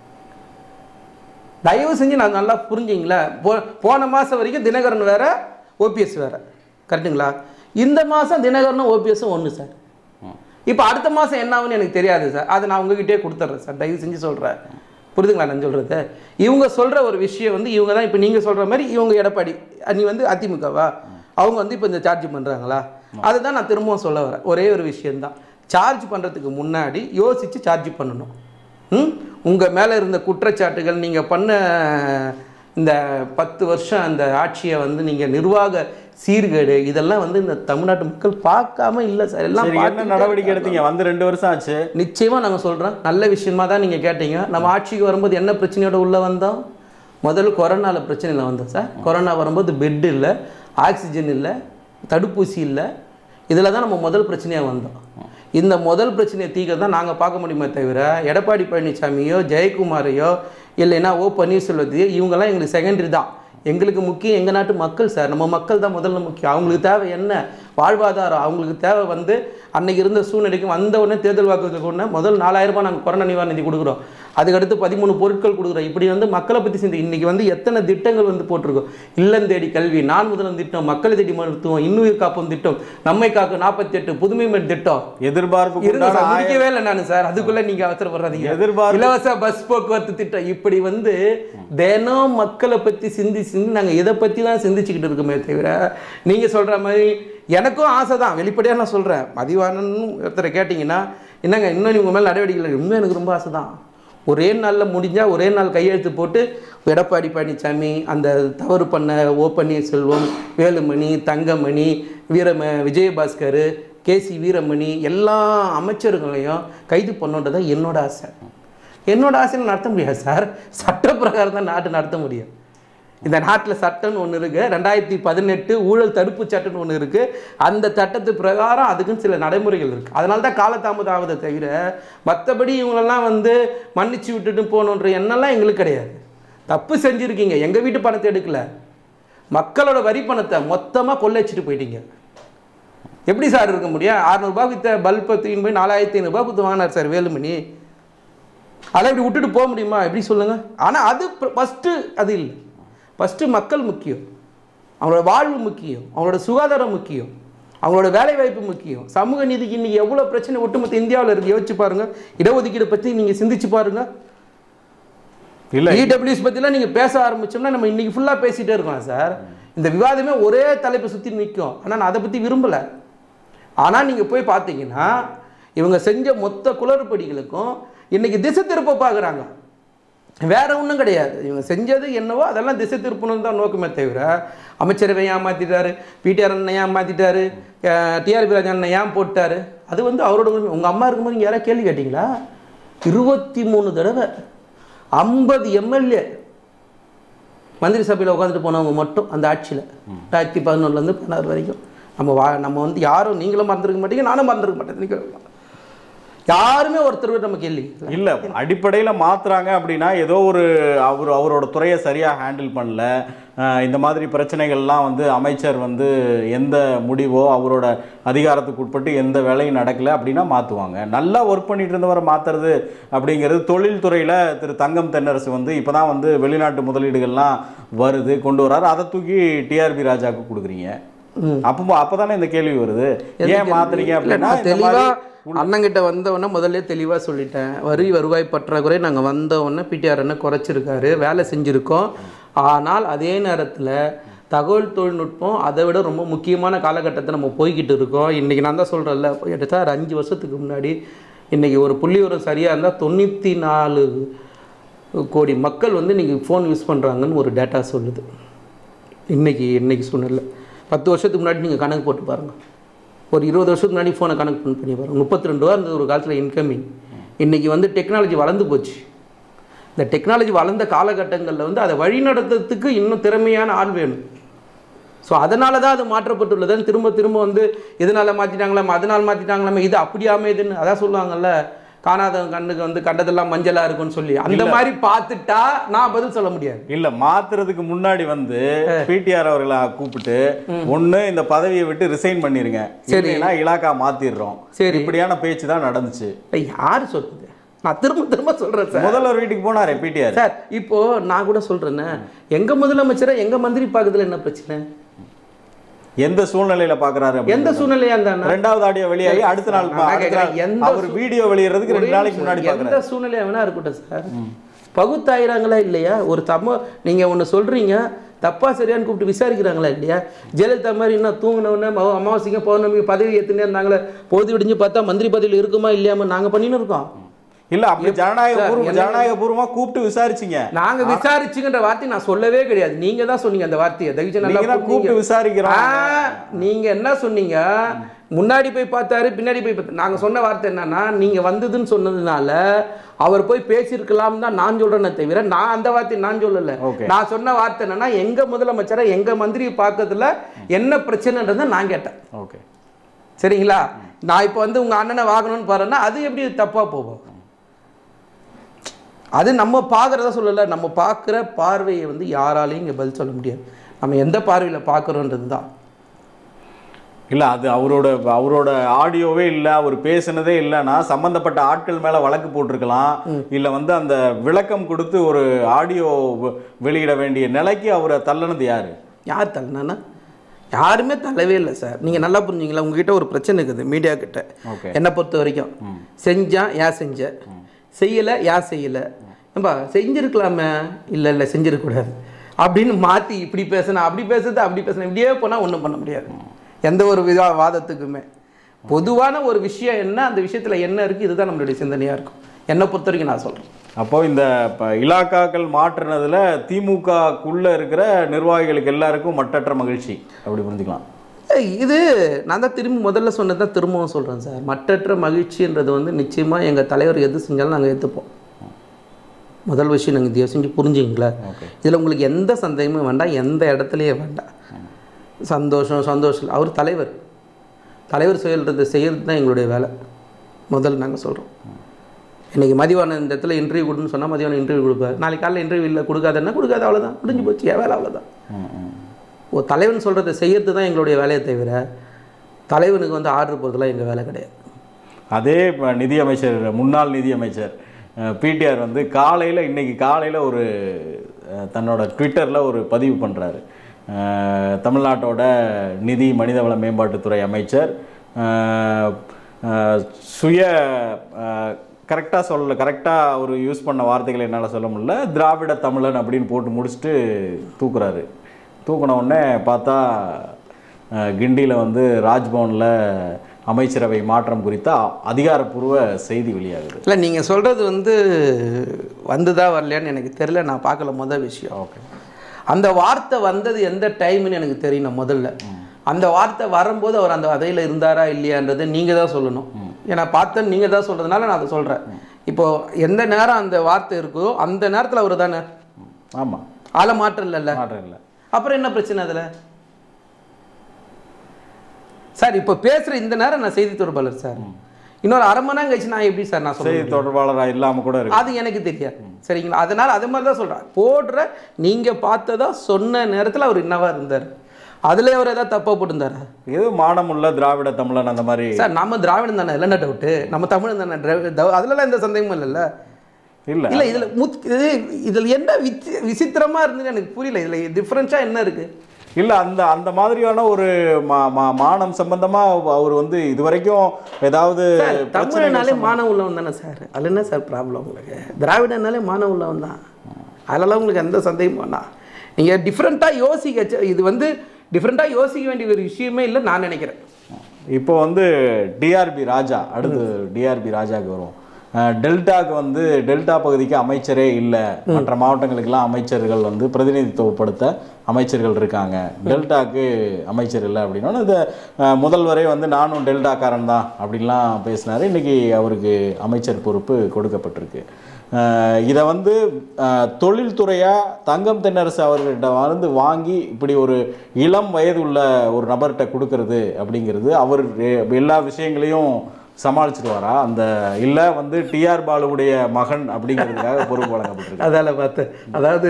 தயவு செஞ்சு நான் நல்லா புரிஞ்சுங்களா போ போன மாதம் வரைக்கும் தினகரன் வேற ஓபிஎஸ் வேற கரெக்டுங்களா இந்த மாதம் தினகரனும் ஓபிஎஸும் ஒன்று சார் இப்போ அடுத்த மாதம் என்ன ஆகும்னு எனக்கு தெரியாது சார் அதை நான் உங்ககிட்டயே கொடுத்துட்றேன் சார் தயவு செஞ்சு சொல்கிறேன் புரிதுங்களா நான் சொல்கிறது இவங்க சொல்கிற ஒரு விஷயம் வந்து இவங்க தான் இப்போ நீங்கள் சொல்கிற மாதிரி இவங்க எடப்பாடி நீ வந்து அதிமுகவா அவங்க வந்து இப்போ இந்த சார்ஜ் பண்ணுறாங்களா அதுதான் நான் திரும்பவும் சொல்ல வரேன் ஒரே ஒரு விஷயம்தான் சார்ஜ் பண்ணுறதுக்கு முன்னாடி யோசித்து சார்ஜ் பண்ணணும் ம் உங்கள் மேலே இருந்த குற்றச்சாட்டுகள் நீங்கள் பண்ண இந்த பத்து வருஷம் அந்த ஆட்சியை வந்து நீங்கள் நிர்வாக சீர்கேடு இதெல்லாம் வந்து இந்த தமிழ்நாட்டு மக்கள் பார்க்காம இல்லை சார் எல்லாம் சரி என்ன பார்த்துக்கிட்டே நடவடிக்கை இருக்காங்க. எடுத்தீங்க வந்து ரெண்டு வருஷம் ஆச்சு நிச்சயமாக நாங்கள் சொல்கிறோம் நல்ல விஷயமா தான் நீங்கள் கேட்டீங்க நம்ம ஆட்சிக்கு வரும்போது என்ன பிரச்சனையோட உள்ளே வந்தோம் முதல்ல கொரோனாவில் பிரச்சனையில் வந்தோம் சார் கொரோனா வரும்போது பெட் இல்லை ஆக்சிஜன் இல்லை தடுப்பூசி இல்லை இதில் தான் நம்ம முதல் பிரச்சனையாக வந்தோம் இந்த முதல் பிரச்சனையை தீர்க்க தான் நாங்கள் பார்க்க முடியுமே தவிர எடப்பாடி பழனிசாமியோ ஜெயக்குமாரையோ இல்லைன்னா ஓ பன்னீர்செல்வத்தையோ இவங்கெல்லாம் எங்களுக்கு செகண்டரி தான் எங்களுக்கு முக்கியம் எங்கள் நாட்டு மக்கள் சார் நம்ம மக்கள் தான் முதல்ல முக்கியம் அவங்களுக்கு தேவை என்ன வாழ்வாதாரம் அவங்களுக்கு தேவை வந்து அன்னைக்கு இருந்த சூழ்நிலைக்கு வந்த உடனே தேர்தல் வாக்குறுதி உடனே முதல் நாலாயிரம் ரூபாய் நாங்கள் கொரோனா நிவாரண நிதி கொடுக்குறோம் அதுக்கடுத்து பதிமூணு பொருட்கள் கொடுக்குறோம் இப்படி வந்து மக்களை பற்றி சிந்தி இன்னைக்கு வந்து எத்தனை திட்டங்கள் வந்து போட்டிருக்கோம் இல்லம் தேடி கல்வி நான் முதலம் திட்டம் மக்களை தேடி மருத்துவம் இன்னுயிர் காப்போம் திட்டம் நம்மை காக்கும் நாற்பத்தி எட்டு புதுமை மென் திட்டம் எதிர்பார்ப்பு இருங்க சார் முடிக்கவே இல்லை நான் சார் அதுக்குள்ள நீங்க அவசரப்படுறாதீங்க எதிர்பார்ப்பு- இலவச பஸ் போக்குவரத்து திட்டம் இப்படி வந்து தினம் மக்களை பத்தி சிந்தி சிந்தி நாங்க இதை பத்தி தான் சிந்திச்சுக்கிட்டு இருக்கோமே தவிர நீங்க சொல்ற மாதிரி எனக்கும் ஆசை தான் வெளிப்படையாக நான் சொல்றேன் மதிவானன் ஒருத்தரை கேட்டிங்கன்னா என்னங்க இன்னும் உங்க மேல நடவடிக்கை இல்லை இன்னும் எனக்கு ரொம்ப ஆசை தான் ஒரே நாளில் முடிஞ்சால் ஒரே நாள் கையெழுத்து போட்டு எடப்பாடி பழனிசாமி அந்த தவறு பண்ண ஓ பன்னீர்செல்வம் வேலுமணி தங்கமணி வீரம விஜயபாஸ்கர் கேசி வீரமணி எல்லா அமைச்சர்களையும் கைது பண்ணுன்றது தான் என்னோட ஆசை என்னோட ஆசையில் நடத்த முடியாது சார் சட்ட பிரகாரம் தான் நாட்டு நடத்த முடியும் இந்த நாட்டில் சட்டம்னு ஒன்று இருக்குது ரெண்டாயிரத்தி பதினெட்டு ஊழல் தடுப்பு சட்டம்னு ஒன்று இருக்குது அந்த சட்டத்து பிரகாரம் அதுக்குன்னு சில நடைமுறைகள் இருக்குது அதனால தான் காலதாமதம் ஆகுதே தவிர மற்றபடி இவங்களெல்லாம் வந்து மன்னிச்சு விட்டுட்டு போகணுன்ற எண்ணம்லாம் எங்களுக்கு கிடையாது தப்பு செஞ்சுருக்கீங்க எங்கள் வீட்டு பணத்தை எடுக்கல மக்களோட வரி பணத்தை மொத்தமாக கொள்ளைச்சிட்டு போயிட்டீங்க எப்படி சார் இருக்க முடியும் அறநூறுபா வித்த பல்பை தூக்கின்னு போய் நாலாயிரத்தி ஐநூறுபா கொடுத்து வாங்கினார் சார் வேலுமணி அதை இப்படி விட்டுட்டு போக முடியுமா எப்படி சொல்லுங்கள் ஆனால் அது ஃபஸ்ட்டு அது இல்லை ஃபஸ்ட்டு மக்கள் முக்கியம் அவங்களோட வாழ்வு முக்கியம் அவங்களோட சுகாதாரம் முக்கியம் அவங்களோட வேலைவாய்ப்பு முக்கியம் சமூக நீதிக்கு இன்னைக்கு எவ்வளோ பிரச்சனை ஒட்டுமொத்த இந்தியாவில் இருக்கு யோசிச்சு பாருங்க இடஒதுக்கீடு பற்றி நீங்கள் சிந்திச்சு பாருங்க இல்ல இடபிள்யூஎஸ் பற்றிலாம் நீங்கள் பேச ஆரம்பிச்சோம்னா நம்ம இன்னைக்கு ஃபுல்லாக பேசிகிட்டே இருக்கலாம் சார் இந்த விவாதமே ஒரே தலைப்பை சுற்றி நிற்கும் ஆனால் நான் அதை பற்றி விரும்பலை ஆனால் நீங்கள் போய் பார்த்தீங்கன்னா இவங்க செஞ்ச மொத்த குளறுபடிகளுக்கும் இன்னைக்கு திசை திருப்ப பார்க்குறாங்க வேற ஒன்றும் கிடையாது இவங்க செஞ்சது என்னவோ அதெல்லாம் திசை திருப்பணும் தான் நோக்கமே தவிர அமைச்சரவை ஏமாத்திட்டாரு பிடிஆர் அண்ணன் ஏமாத்திட்டாரு டிஆர்பி ராஜா அண்ணன் ஏன் போட்டாரு அது வந்து அவரோட உரிமை உங்கள் அம்மா இருக்கும்போது நீங்கள் யாராவது கேள்வி கேட்டிங்களா இருபத்தி மூணு தடவை ஐம்பது எம்எல்ஏ மந்திரி சபையில் உட்காந்துட்டு போனவங்க மட்டும் அந்த ஆட்சியில் ரெண்டாயிரத்தி பதினொன்றுலேருந்து பதினாறு வரைக்கும் நம்ம வா நம்ம வந்து யாரும் நீங்களும் மறந்துருக்க மாட்டீங்க நானும் மறந்துருக்க மாட்டேன் நீங்க யாருமே ஒருத்தர் கூட நம்ம கேள்வி கேட்கல. இல்ல அடிப்படையில மாத்துறாங்க அப்படின்னா ஏதோ ஒரு அவர் அவரோட துறையை சரியா ஹேண்டில் பண்ணல அஹ் இந்த மாதிரி பிரச்சனைகள்லாம் வந்து அமைச்சர் வந்து எந்த முடிவோ அவரோட அதிகாரத்துக்கு உட்பட்டு எந்த வேலையும் நடக்கல அப்படின்னா மாத்துவாங்க நல்லா ஒர்க் பண்ணிட்டு இருந்தவரை மாத்துறது அப்படிங்கிறது தொழில்துறையில திரு தங்கம் தென்னரசு வந்து இப்பதான் வந்து வெளிநாட்டு முதலீடுகள்லாம் வருது கொண்டு வராரு அதை தூக்கி டிஆர்பி ராஜாவுக்கு கொடுக்குறீங்க அப்போ அப்பதானே இந்த கேள்வி வருது ஏன் மாத்துறீங்க இல்ல, அப்படின்னா நான் இந்த தெளிவா மாதிரி அண்ணங்கிட்ட வந்தவொடனே முதல்ல தெளிவாக சொல்லிட்டேன் வரி வருவாய் பற்றாக்குறை நாங்கள் வந்தவொடனே பிடிஆர் அண்ணன் குறைச்சிருக்காரு வேலை செஞ்சுருக்கோம் ஆனால் அதே நேரத்தில் தகவல் தொழில்நுட்பம் அதை விட ரொம்ப முக்கியமான காலகட்டத்தை நம்ம போய்கிட்டு இருக்கோம் இன்றைக்கி நான் தான் சொல்கிறேன்ல எடுத்தா ஒரு அஞ்சு வருஷத்துக்கு முன்னாடி இன்றைக்கி ஒரு புள்ளி உரம் சரியாக இருந்தால் தொண்ணூற்றி நாலு கோடி மக்கள் வந்து இன்றைக்கி ஃபோன் யூஸ் பண்ணுறாங்கன்னு ஒரு டேட்டா சொல்லுது இன்னைக்கு இன்னைக்கு சூழ்நிலை பத்து வருஷத்துக்கு முன்னாடி நீங்கள் கணக்கு போட்டு பாருங்கள் ஒரு இருபது வருஷத்துக்கு முன்னாடி ஃபோனை கணக்கு பண்ணி பண்ணி பாருங்கள் முப்பத்தி ரெண்டு ரூபா இருந்தது ஒரு காலத்தில் இன்கமிங் இன்றைக்கி வந்து டெக்னாலஜி வளர்ந்து போச்சு இந்த டெக்னாலஜி வளர்ந்த காலகட்டங்களில் வந்து அதை வழிநடத்துறதுக்கு இன்னும் திறமையான ஆள் வேணும் ஸோ அதனால தான் அது மாற்றப்பட்டுள்ளதுன்னு திரும்ப திரும்ப வந்து எதனால் மாற்றிட்டாங்களாம் அதனால் மாற்றிட்டாங்களாம் இது அப்படி அமையுதுன்னு அதான் சொல்லுவாங்கல்ல காணாதவன் கண்ணுக்கு வந்து கண்டதெல்லாம் மஞ்சளாக இருக்கும்னு சொல்லி அந்த மாதிரி பார்த்துட்டா நான் பதில் சொல்ல முடியாது இல்ல மாத்துறதுக்கு முன்னாடி வந்து பிடிஆர் அவர்களை கூப்பிட்டு ஒண்ணு இந்த பதவியை விட்டு ரிசைன் பண்ணிருங்க சரி. இல்லைன்னா இலாக்கா மாத்திடுறோம் சரி. இப்படியான பேச்சு தான் நடந்துச்சு ஏய், யார் சொல்றது நான் திரும்ப திரும்ப சொல்கிறேன் சார் முதல்வர் வீட்டுக்கு போனாரே பிடிஆர் சார் இப்போ நான் கூட சொல்றேனே எங்க முதலமைச்சரை எங்க மந்திரி பார்க்கறதுல என்ன பிரச்சனை எந்த சூழ்நிலையில பாக்குறாரு அப்படின்னு. எந்த சூழ்நிலையா இருந்தா ரெண்டாவது ஆடியோ வெளியாகி அடுத்த நாள் நான் அடுத்த கேட்கிறேன், நாள் எந்த அவர் வீடியோ வெளியிடுறதுக்கு ரெண்டு நாளைக்கு முன்னாடி எந்த பாக்குறாரு சூழ்நிலையா வேணா இருக்கட்டும் சார் பகுத்தாயிராங்களா இல்லையா ஒரு தம்ம நீங்க ஒண்ணு சொல்றீங்க தப்பா சரியான்னு கூப்பிட்டு விசாரிக்கிறாங்களா இல்லையா ஜெயலலிதா மாதிரி இன்னும் தூங்கினவுடனே அமாவாசைங்க பௌர்ணமி பதவி ஏத்துனே இருந்தாங்களே பொழுது விடிஞ்சு பார்த்தா மந்திரி பதவியில் இருக்குமா இல்லையாம நாங்க பண்ணின்னு இருக்கோம் இல்ல அப்படி ஜனநாயக சார், பூர்வம் என்ன- ஜனநாயக பூர்வமா கூப்பிட்டு விசாரிச்சீங்க நாங்க விசாரிச்சுங்கன்ற வார்த்தை நான் சொல்லவே கிடையாது நீங்க தான் சொன்னீங்க அந்த வார்த்தையை தயவுசெய்து நல்லா நீங்க தான் புரிஞ்சுங்க. கூப்பிட்டு விசாரிக்கிறோம் ஆ, நீங்க என்ன சொன்னீங்க முன்னாடி போய் பார்த்தாரு பின்னாடி போய் பார்த்தாரு நாங்க சொன்ன வார்த்தை என்னன்னா நீங்க வந்ததுன்னு சொன்னதுனால அவர் போய் பேசியிருக்கலாம் தான் நான் சொல்றேனே தவிர நான் அந்த வார்த்தை நான் சொல்லல Okay. நான் சொன்ன வார்த்தை என்னன்னா எங்க முதலமைச்சரை எங்க மந்திரி பார்க்கறதுல என்ன பிரச்சனைன்றதை நான் கேட்டேன் ஓகே சரிங்களா நான் இப்போ வந்து உங்க அண்ணனை வாங்கணும்னு பாருன்னா அது எப்படி தப்பா போகும் அது நம்ம பார்க்குறத சொல்லலை நம்ம பார்க்குற பார்வையை வந்து யாராலையும் இங்கே பதில் சொல்ல முடியாது நம்ம எந்த பார்வையில் பார்க்குறோன்றது தான் இல்லை அது அவரோட அவரோட ஆடியோவே இல்லை அவர் பேசுனதே இல்லைன்னா சம்மந்தப்பட்ட ஆட்கள் மேலே வழக்கு போட்டிருக்கலாம் இல்லை வந்து அந்த விளக்கம் கொடுத்து ஒரு ஆடியோ வெளியிட வேண்டிய நிலைக்கு அவரை தள்ளனது யாரு யார் தள்ளனா யாருமே தள்ளவே இல்லை சார் நீங்கள் நல்லா புரிஞ்சுங்களா உங்ககிட்ட ஒரு பிரச்சனை இருக்குது மீடியா கிட்ட ஓகே என்னை பொறுத்த வரைக்கும் செஞ்சான் ஏன் செஞ்ச செய்யலை ஏன் செய்யலை ஏம்பா செஞ்சிருக்கலாமே இல்லை இல்லை செஞ்சிருக்கக்கூடாது அப்படின்னு மாற்றி இப்படி பேசணும் அப்படி பேசுறது அப்படி பேசணும் இப்படியே போனால் ஒன்றும் பண்ண முடியாது எந்த ஒரு விதா வாதத்துக்குமே பொதுவான ஒரு விஷயம் என்ன அந்த விஷயத்தில் என்ன இருக்குது இதுதான் நம்மளுடைய சிந்தனையாக இருக்கும் என்னை பொறுத்த வரைக்கும் நான் சொல்கிறேன் அப்போ இந்த இப்போ இலாக்காக்கள் மாற்றுனதுல திமுகக்குள்ள இருக்கிற நிர்வாகிகளுக்கு எல்லாருக்கும் மட்டற்ற மகிழ்ச்சி அப்படி புரிஞ்சுக்கலாம் ஏய், இது நான் தான் திரும்பி முதல்ல சொன்னது தான் திரும்பவும் சொல்கிறேன் சார் மற்றற்ற மகிழ்ச்சின்றது வந்து நிச்சயமாக எங்கள் தலைவர் எது செஞ்சாலும் நாங்கள் ஏற்றுப்போம் முதல் விஷயம் நாங்கள் இதை செஞ்சு புரிஞ்சுங்களா ஓகே இதில் உங்களுக்கு எந்த சந்தேகமும் வேண்டாம் எந்த இடத்துலையே வேண்டாம் சந்தோஷம் சந்தோஷம் அவர் தலைவர் தலைவர் சொல்கிறத செய்கிறது தான் எங்களுடைய வேலை முதல்ல நாங்கள் சொல்கிறோம் இன்றைக்கி மதிவான இந்த இடத்துல இன்டர்வியூ கொடுன்னு சொன்னால் மதிவான இன்டர்வியூ கொடுப்பார் நாளைக்கு காலையில் இன்டர்வியூ இல்லை கொடுக்காதன்னா கொடுக்காது அவ்வளோதான் முடிஞ்சு போச்சு என் வேலை அவ்வளோதான் ம் ம் ஒரு தலைவன் சொல்கிறத செய்யறது தான் எங்களுடைய வேலையை தவிர தலைவனுக்கு வந்து ஆர்டர் போகிறதுலாம் எங்கள் வேலை கிடையாது அதே இப்ப நிதியமைச்சர் முன்னாள் நிதியமைச்சர் பிடிஆர் வந்து காலையில் இன்னைக்கு காலையில் ஒரு அஹ், தன்னோட ட்விட்டரில் ஒரு பதிவு பண்ணுறாரு தமிழ்நாட்டோட நிதி மனிதவள மேம்பாட்டுத்துறை அமைச்சர் அஹ், அஹ், சுய கரெக்டாக சொல்ல கரெக்டாக அவர் யூஸ் பண்ண வார்த்தைகளை என்னால் சொல்ல முடியல திராவிட தமிழன் அப்படின்னு போட்டு முடிச்சுட்டு தூக்குறாரு தூக்குன உடனே பார்த்தா கிண்டியில் வந்து ராஜ்பவனில் அமைச்சரவை மாற்றம் குறித்த அதிகாரப்பூர்வ செய்தி வெளியாகுது இல்லை நீங்கள் சொல்கிறது வந்து வந்துதா வரலையான்னு எனக்கு தெரியல நான் பார்க்கல முதல் விஷயம் ஓகே அந்த வார்த்தை வந்தது எந்த டைம்னு எனக்கு தெரியணும் முதல்ல அந்த வார்த்தை வரும்போது அவர் அந்த அதையில் இருந்தாரா இல்லையான்றதை நீங்கள் தான் சொல்லணும் ஏன்னா பார்த்தேன் நீங்கள் தான் சொல்கிறதுனால நான் அதை சொல்கிறேன் இப்போ எந்த நேரம் அந்த வார்த்தை இருக்கோ அந்த நேரத்தில் அவர் தானே ஆமாம் ஆளை மாற்றம் இல்லைல்ல மாற்றம் இல்லை அப்புறம் என்ன பிரச்சனை அதில் சார் இப்போ பேசுகிற இந்த நேரம் நான் செய்தி தொடர்பாளர் சார் இன்னொரு அரை மணி நேரம் கழிச்சு நான் எப்படி சார் நான் செய்தி சொல்லுவேன் தொடர்பாளராக இல்லாமல் கூட இருக்கு அது எனக்கு தெரியாது சரிங்களா அதனால் அது மாதிரி தான் சொல்கிறேன் போடுற நீங்கள் பார்த்ததா சொன்ன நேரத்தில் அவர் என்னவா இருந்தார் அதில் அவர் ஏதாவது தப்பாக போட்டிருந்தாரா இது மானமுள்ள திராவிட தமிழன் அந்த மாதிரி சார் நம்ம திராவிடம் தானே இல்லைன்னா டவுட்டு நம்ம தமிழ் தானே திராவிட- அதுலலாம் எந்த சந்தேகமும் இல்லைல்ல இல்லை இல்லை இதில் முத் இது இதில் என்ன விசி விசித்திரமாக இருந்துன்னு எனக்கு புரியல இதில் டிஃப்ரென்ஸாக என்ன இருக்குது இல்லை அந்த அந்த மாதிரியான ஒரு மா மா- மானம் சம்பந்தமாக அவர் வந்து இது வரைக்கும் ஏதாவது தமிழ்னாலே மானம் உள்ளவன் தானே சார் அதில் என்ன சார் ப்ராப்ளம் உங்களுக்கு திராவிடனாலே மானம் உள்ளவன் தான் அதெல்லாம் உங்களுக்கு எந்த சந்தேகமும் வேணாம் நீங்கள் டிஃப்ரெண்ட்டாக யோசிக்க வச்ச- இது வந்து டிஃப்ரெண்ட்டாக யோசிக்க வேண்டிய ஒரு விஷயமே இல்லை நான் நினைக்கிறேன் இப்போ வந்து டிஆர்பி ராஜா அடுத்து டிஆர்பி ராஜாக்கு வருவோம் அஹ், டெல்டாக்கு வந்து டெல்டா பகுதிக்கு அமைச்சரே இல்லை மற்ற மாவட்டங்களுக்கெல்லாம் அமைச்சர்கள் வந்து பிரதிநிதித்துவப்படுத்த அமைச்சர்கள் இருக்காங்க டெல்டாக்கு அமைச்சர் இல்லை அப்படின்னா இது அஹ், முதல்வரே வந்து நானும் டெல்டாக்காரன் தான் அப்படின்லாம் பேசினாரு இன்னைக்கு அவருக்கு அமைச்சர் பொறுப்பு கொடுக்கப்பட்டிருக்கு அஹ், இதை வந்து அஹ், தொழில்துறையாக தங்கம் தென்னரசு அவர்கிட்ட வந்து வாங்கி இப்படி ஒரு இளம் வயது உள்ள ஒரு நபர்கிட்ட கொடுக்கறது அப்படிங்கிறது அவர் எ- எல்லா விஷயங்களையும் சமாளிச்சிருவாரா அந்த இல்லை வந்து டிஆர் பாலுவுடைய மகன் அப்படிங்கிறதுக்காக பொறுப்பு வழங்கப்பட்டிருக்கு அதால பார்த்தேன் அதாவது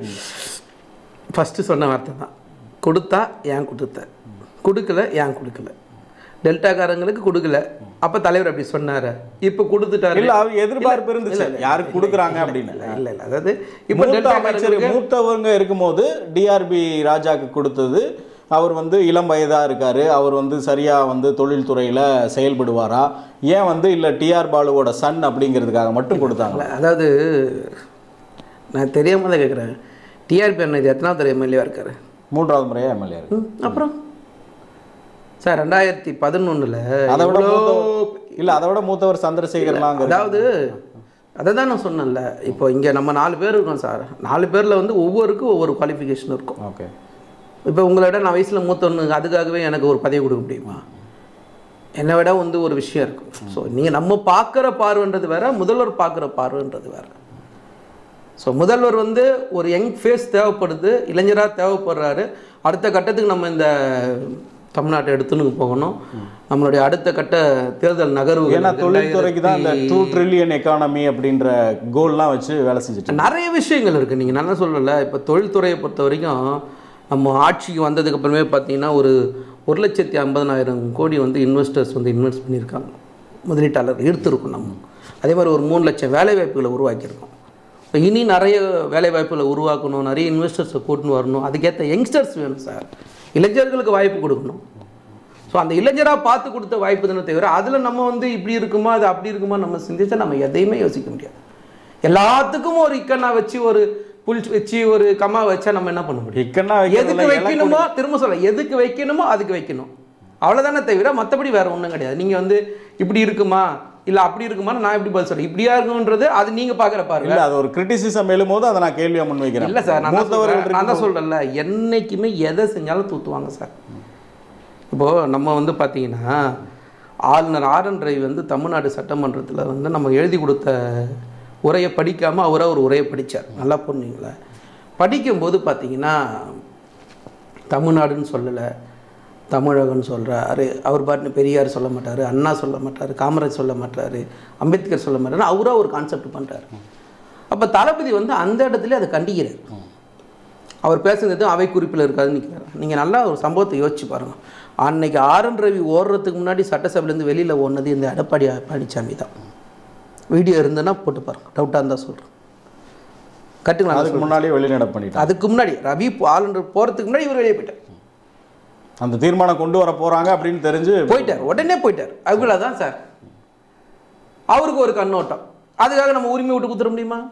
ஃபஸ்ட்டு சொன்ன வார்த்தை தான் கொடுத்தா ஏன் கொடுத்த கொடுக்கல ஏன் கொடுக்கல டெல்டாக்காரங்களுக்கு கொடுக்கல அப்போ தலைவர் அப்படி சொன்னாரு இப்போ கொடுத்துட்டாரு இல்ல அவர் எதிர்பார்ப்பு இருந்துச்சு யாருக்கு கொடுக்குறாங்க அப்படின்னு இல்லை இல்லை அதாவது இப்போ மூத்த அமைச்சர் டெல்டாக்காரங்களுக்கு மூத்தவங்க இருக்கும்போது டிஆர்பி ராஜாக்கு கொடுத்தது அவர் வந்து இளம் வயதா இருக்காரு அவர் வந்து சரியா வந்து தொழில்துறையில செயல்படுவாரா ஏன் வந்து இல்ல டிஆர் பாலுவோட சன் அப்படிங்கிறதுக்காக மட்டும் கொடுத்தாங்க அதாவது நான் தெரியாம தான் கேட்குறேன் டிஆர்பி அண்ணன் இது எத்தனாவது எம்எல்ஏவாக இருக்காரு மூன்றாவது முறையா எம்எல்ஏ இருக்கு ம், அப்புறம் சார் ரெண்டாயிரத்தி பதினொன்றில் அதை விட மூத்தவர் இல்ல அதை விட மூத்தவர் சந்திரசேகர்லாம் அதாவது அதை தான் நான் சொன்னேன்ல இப்போ இங்கே நம்ம நாலு பேர் இருக்கோம் சார் நாலு பேரில் வந்து ஒவ்வொருக்கும் ஒவ்வொரு குவாலிஃபிகேஷன் இருக்கும் ஓகே இப்போ உங்களை விட நான் வயசில் மூத்தவனுக்கு அதுக்காகவே எனக்கு ஒரு பதவி கொடுக்க முடியுமா என்னை விட வந்து ஒரு விஷயம் இருக்கும் ஸோ நீங்கள் நம்ம பார்க்குற பார்வைன்றது வேற முதல்வர் பார்க்குற பார்வைன்றது வேற ஸோ முதல்வர் வந்து ஒரு யங் ஃபேஸ் தேவைப்படுது இளைஞராக தேவைப்படுறாரு அடுத்த கட்டத்துக்கு நம்ம இந்த தமிழ்நாட்டை எடுத்துன்னு போகணும் நம்மளுடைய அடுத்த கட்ட தேர்தல் நகர்வு ஏன்னா தொழில்துறைக்கு தான் இந்த டூ ட்ரில்லியன் எக்கானமி அப்படின்ற கோல்லாம் வச்சு வேலை செஞ்சுட்டு நிறைய விஷயங்கள் இருக்குது நீங்கள் நல்லா சொல்லல இப்போ தொழில்துறையை பொறுத்த வரைக்கும் நம்ம ஆட்சிக்கு வந்ததுக்கு அப்புறமே பார்த்தீங்கன்னா ஒரு ஒரு லட்சத்தி ஐம்பதனாயிரம் கோடி வந்து இன்வெஸ்டர்ஸ் வந்து இன்வெஸ்ட் பண்ணியிருக்காங்க முதலீட்டாளர் ஈர்த்திருக்கோம் நம்ம அதே மாதிரி ஒரு மூணு லட்சம் வேலை வாய்ப்புகளை உருவாக்கியிருக்கோம் இப்போ இனி நிறைய வேலை வாய்ப்புகளை உருவாக்கணும் நிறைய இன்வெஸ்டர்ஸை கூட்டின்னு வரணும் அதுக்கேற்ற யங்ஸ்டர்ஸ் வேணும் சார் இளைஞர்களுக்கு வாய்ப்பு கொடுக்கணும் ஸோ அந்த இளைஞராக பார்த்து கொடுத்த வாய்ப்பு தானே தவிர அதில் நம்ம வந்து இப்படி இருக்குமா அது அப்படி இருக்குமா நம்ம சிந்திச்சா நம்ம எதையுமே யோசிக்க முடியாது எல்லாத்துக்கும் ஒரு இக்கண்ணா வச்சு ஒரு புல் வச்சு ஒரு கம்மா வச்சா நம்ம என்ன பண்ண முடியும் இக்கன்னா எதுக்கு வைக்கிறதுல வைக்கணுமோ திரும்ப சொல்ல எதுக்கு வைக்கணுமோ அதுக்கு வைக்கணும் அவ்வளோதானே தவிர மற்றபடி வேற ஒன்றும் கிடையாது நீங்கள் வந்து இப்படி இருக்குமா இல்லை அப்படி இருக்குமான்னு நான் எப்படி பதில் சொல்றேன் இப்படியா இருக்குன்றது அது நீங்கள் பார்க்குற பாருங்க இல்ல அது ஒரு கிரிட்டிசிசம் எழும்போது அதை நான் கேள்வியா முன்வைக்கிறேன் இல்லை சார் நான் தான் மூத்தவர்கள் சொல்றேன். நான் தான் இருக்கும் சொல்கிறேன்ல என்னைக்குமே எதை செஞ்சாலும் தூத்துவாங்க சார் இப்போது நம்ம வந்து பார்த்தீங்கன்னா ஆளுநர் ஆர் என் ரவி வந்து தமிழ்நாடு சட்டமன்றத்தில் வந்து நம்ம எழுதி கொடுத்த உரையை படிக்காமல் அவராக ஒரு உரையை படித்தார் நல்லா புரிஞ்சுங்களா படிக்கும்போது பார்த்தீங்கன்னா தமிழ்நாடுன்னு சொல்லலை தமிழகன்னு சொல்கிறாரு அவர் பாட்டுன்னு பெரியார் சொல்ல மாட்டார் அண்ணா சொல்ல மாட்டார் காமராஜ் சொல்ல மாட்டார் அம்பேத்கர் சொல்ல மாட்டார் அவராக ஒரு கான்செப்ட் பண்ணுறாரு அப்போ தளபதி வந்து அந்த இடத்துல அதை கண்டிக்கிறார் அவர் பேசுனது அவை குறிப்பில் இருக்காதுன்னு நிற்கிறார் நீங்கள் நல்லா ஒரு சம்பவத்தை யோசிச்சு பாருங்க அன்னைக்கு ஆர்என் ரவி ஓடுறதுக்கு முன்னாடி சட்டசபையிலேருந்து வெளியில் ஓடினது இந்த எடப்பாடி பழனிசாமி தான் வீடியோ இருந்ததுன்னா போட்டு பாருங்க டவுட்டாக இருந்தால் சொல்கிறேன் கட்டுங்களா அதுக்கு முன்னாடியே வெளிநடை பண்ணிட்டாங்க அதுக்கு முன்னாடி ரவி ஆளுநர் போகிறதுக்கு முன்னாடி இவர் வெளியே போயிட்டார் அந்த தீர்மானம் கொண்டு வர போறாங்க அப்படின்னு தெரிஞ்சு போயிட்டார் உடனே போயிட்டார் அவ்வளோ தான் சார் அவருக்கு ஒரு கண்ணோட்டம் அதுக்காக நம்ம உரிமை விட்டு கொடுத்துட முடியுமா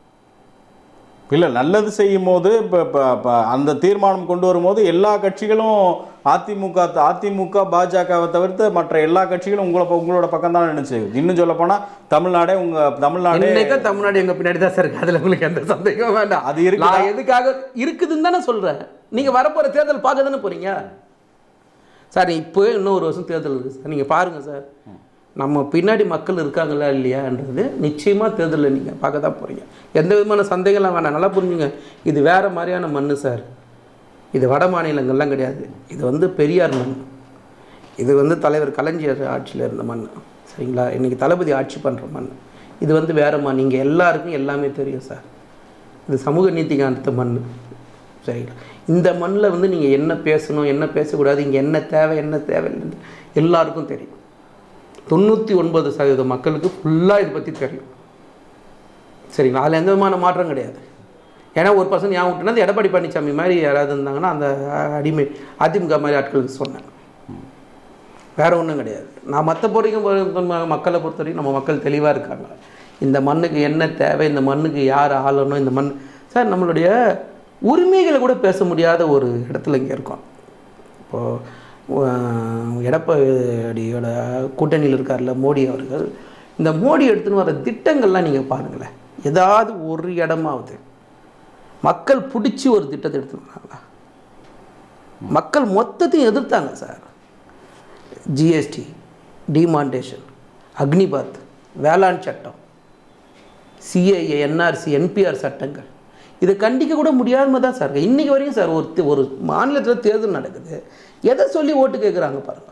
இல்ல நல்லது செய்யும் போது இப்ப இப்ப- இப்ப அந்த தீர்மானம் கொண்டு வரும்போது எல்லா கட்சிகளும் அதிமுக அதிமுக பாஜகவை தவிர்த்து மற்ற எல்லா கட்சிகளும் உங்களை ப- உங்களோட பக்கம் தான் நினைச்சு இன்னும் சொல்ல போனா தமிழ்நாடே உங்க தமிழ்நாடே இன்னைக்கும் தமிழ்நாடு எங்க பின்னாடி தான் சார் இருக்கு அதுல உங்களுக்கு எந்த சந்தேகம் வேண்டாம் அது இருக்குதா? நான் எதுக்காக இருக்குதுன்னு தானே சொல்றேன் நீங்க வரப்போற தேர்தல் பார்க்க தானே போறீங்க சார் இப்போ இன்னும் ஒரு வருஷம் தேர்தல் இருக்கு சார் நீங்க பாருங்க சார் நம்ம பின்னாடி மக்கள் இருக்காங்களா இல்லையான்றது நிச்சயமா தேர்தலில் நீங்க பார்க்க தான் போறீங்க எந்த விதமான சந்தேகம்லாம் வேண்டாம் நல்லா புரிஞ்சுங்க இது வேற மாதிரியான மண்ணு சார் இது வட மாநிலங்கள்லாம் கிடையாது இது வந்து பெரியார் மண் இது வந்து தலைவர் கலைஞர் ஆட்சியில் இருந்த மண் சரிங்களா இன்றைக்கி தளபதி ஆட்சி பண்ணுற மண் இது வந்து வேற மண் இங்கே எல்லாருக்கும் எல்லாமே தெரியும் சார் இது சமூக நீதிக்கான மண் சரிங்களா இந்த மண்ணில் வந்து நீங்கள் என்ன பேசணும் என்ன பேசக்கூடாது இங்கே என்ன தேவை என்ன தேவையில்லைன்னு எல்லாருக்கும் தெரியும் தொண்ணூற்றி ஒன்பது சதவீத மக்களுக்கு ஃபுல்லாக இதை பற்றி தெரியும் சரிங்களா அதில் எந்த விதமான மாற்றம் கிடையாது ஏன்னா ஒரு பர்சன் ஞாபகம் விட்டுனா அந்த எடப்பாடி பழனிசாமி மாதிரி யாராவது இருந்தாங்கன்னா அந்த அடிமை அதிமுக மாதிரி ஆட்களுக்கு சொன்னேன் வேற ஒன்றும் கிடையாது நான் மற்ற பொறுக்கும் மக்களை பொறுத்த வரைக்கும் நம்ம மக்கள் தெளிவாக இருக்காங்க இந்த மண்ணுக்கு என்ன தேவை இந்த மண்ணுக்கு யார் ஆளணும் இந்த மண் சார் நம்மளுடைய உரிமைகளை கூட பேச முடியாத ஒரு இடத்துல இங்கே இருக்கோம் இப்போது எடப்பாடியோட கூட்டணியில் இருக்கார்ல மோடி அவர்கள் இந்த மோடி எடுத்துன்னு வர திட்டங்கள்லாம் நீங்கள் பாருங்களேன் ஏதாவது ஒரு இடமாவது மக்கள் பிடிச்சி ஒரு திட்டத்தை எடுத்துன்னு வராங்களா மக்கள் மொத்தத்தையும் எதிர்த்தாங்க சார் ஜிஎஸ்டி டிமாண்டேஷன் அக்னிபாத் வேளாண் சட்டம் சிஏஏ என்ஆர்சி என்பிஆர் சட்டங்கள் இதை கண்டிக்க கூட முடியாம தான் சார் இருக்கு. இன்னைக்கு வரையும் சார் ஒரு தே- ஒரு மாநிலத்தில் தேர்தல் நடக்குது எதை சொல்லி ஓட்டு கேட்குறாங்க பாருங்க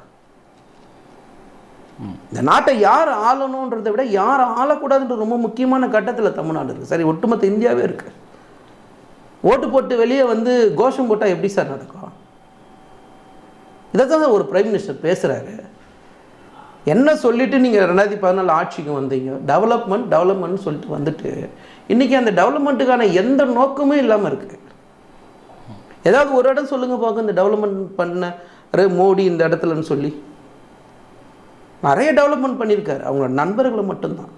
இந்த நாட்டை யார் ஆளணுன்றதை விட யார் ஆளக்கூடாதுன்ற ரொம்ப முக்கியமான கட்டத்தில் தமிழ்நாடு இருக்குது சரி ஒட்டுமொத்த இந்தியாவே இருக்கு ஓட்டு போட்டு வெளியே வந்து கோஷம் போட்டால் எப்படி சார் நடக்கும் இதை தான் ஒரு பிரைம் மினிஸ்டர் பேசுகிறாரு என்ன சொல்லிட்டு நீங்கள் ரெண்டாயிரத்தி பதினாலு ஆட்சிக்கு வந்தீங்க டெவலப்மெண்ட் டெவலப்மெண்ட் சொல்லிட்டு வந்துட்டு இன்றைக்கி அந்த டெவலப்மெண்ட்டுக்கான எந்த நோக்கமும் இல்லாமல் இருக்குது ஏதாவது ஒரு இடம் சொல்லுங்கள் பார்க்க இந்த டெவலப்மெண்ட் பண்ண மோடி இந்த இடத்துலன்னு சொல்லி நிறைய டெவலப்மெண்ட் பண்ணியிருக்காரு அவங்களோட நண்பர்களை மட்டும்தான்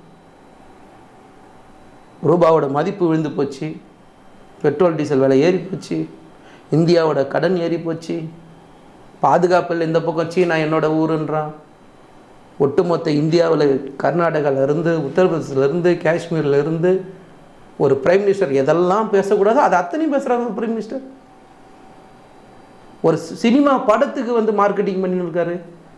ரூபாவோட மதிப்பு விழுந்து போச்சு பெட்ரோல் டீசல் விலை ஏறி போச்சு இந்தியாவோட கடன் ஏறி போச்சு பாதுகாப்பில் இந்த பக்கம் சீனா என்னோட ஊருன்றான் ஒட்டுமொத்த இந்தியாவில் கர்நாடகால இருந்து உத்தரப்பிரதேசத்துல இருந்து காஷ்மீர்ல இருந்து ஒரு பிரைம் மினிஸ்டர் எதெல்லாம் பேசக்கூடாதோ அது அத்தனையும் பேசுகிறாங்க பிரைம் மினிஸ்டர் ஒரு சினிமா படத்துக்கு வந்து மார்க்கெட்டிங் பண்ணின்னு இருக்காரு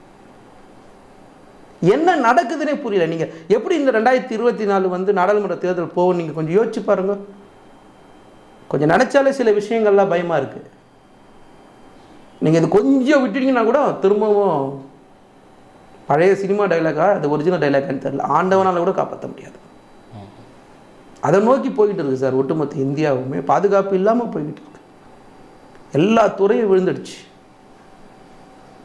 என்ன நடக்குதுன்னே புரியல நீங்க எப்படி இந்த ரெண்டாயிரத்தி இருபத்தி நாலு வந்து நாடாளுமன்ற தேர்தல் போகும் நீங்க கொஞ்சம் யோசிச்சு பாருங்க கொஞ்சம் நினைச்சாலே சில விஷயங்கள்லாம் பயமா இருக்கு நீங்க இது கொஞ்சம் விட்டுட்டீங்கன்னா கூட திரும்பவும் பழைய சினிமா டைலாகா அது ஒரிஜினல் டைலாகான்னு தெரியல ஆண்டவனால கூட காப்பாற்ற முடியாது அதை நோக்கி போய்கிட்டு இருக்கு சார் ஒட்டுமொத்த இந்தியாவுமே பாதுகாப்பு இல்லாமல் போய்கிட்டு இருக்கு எல்லா துறையும் விழுந்துடுச்சு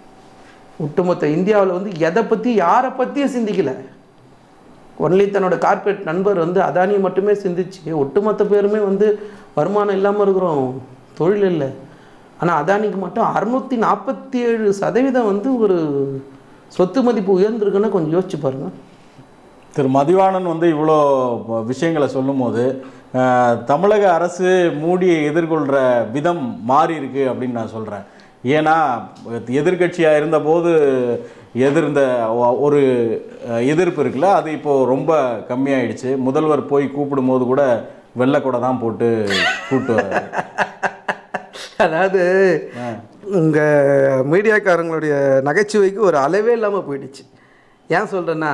ஒட்டுமொத்த இந்தியாவில் வந்து எதை பற்றி யாரை பற்றியும் சிந்திக்கலை ஒன்லி தன்னோட கார்ப்பரேட் நண்பர் வந்து அதானியை மட்டுமே சிந்திச்சு ஒட்டுமொத்த பேருமே வந்து வருமானம் இல்லாமல் இருக்கிறோம் தொழில் இல்லை ஆனால் அதானிக்கு மட்டும் அறுநூற்றி நாற்பத்தி ஏழு சதவீதம் வந்து ஒரு சொத்து மதிப்பு உயர்ந்திருக்குன்னா கொஞ்சம் யோசிச்சு பாருங்க திரு மதிவாணன் வந்து இவ்வளோ விஷயங்களை சொல்லும்போது அஹ், தமிழக அரசு மூடியை எதிர்கொள்கிற விதம் மாறி இருக்கு அப்படின்னு நான் சொல்கிறேன் ஏன்னா எதிர்கட்சியாக இருந்தபோது எதிர்ந்த ஒ- ஒரு அஹ், எதிர்ப்பு இருக்குல்ல அது இப்போது ரொம்ப கம்மியாயிடுச்சு முதல்வர் போய் கூப்பிடும்போது கூட வெள்ளைக்கூடை தான் போட்டு கூப்பிட்டு வர்றாரு. அதாவது உங்க மீடியாக்காரங்களுடைய நகைச்சுவைக்கு ஒரு அளவே இல்லாமல் போயிடுச்சு ஏன் சொல்கிறேன்னா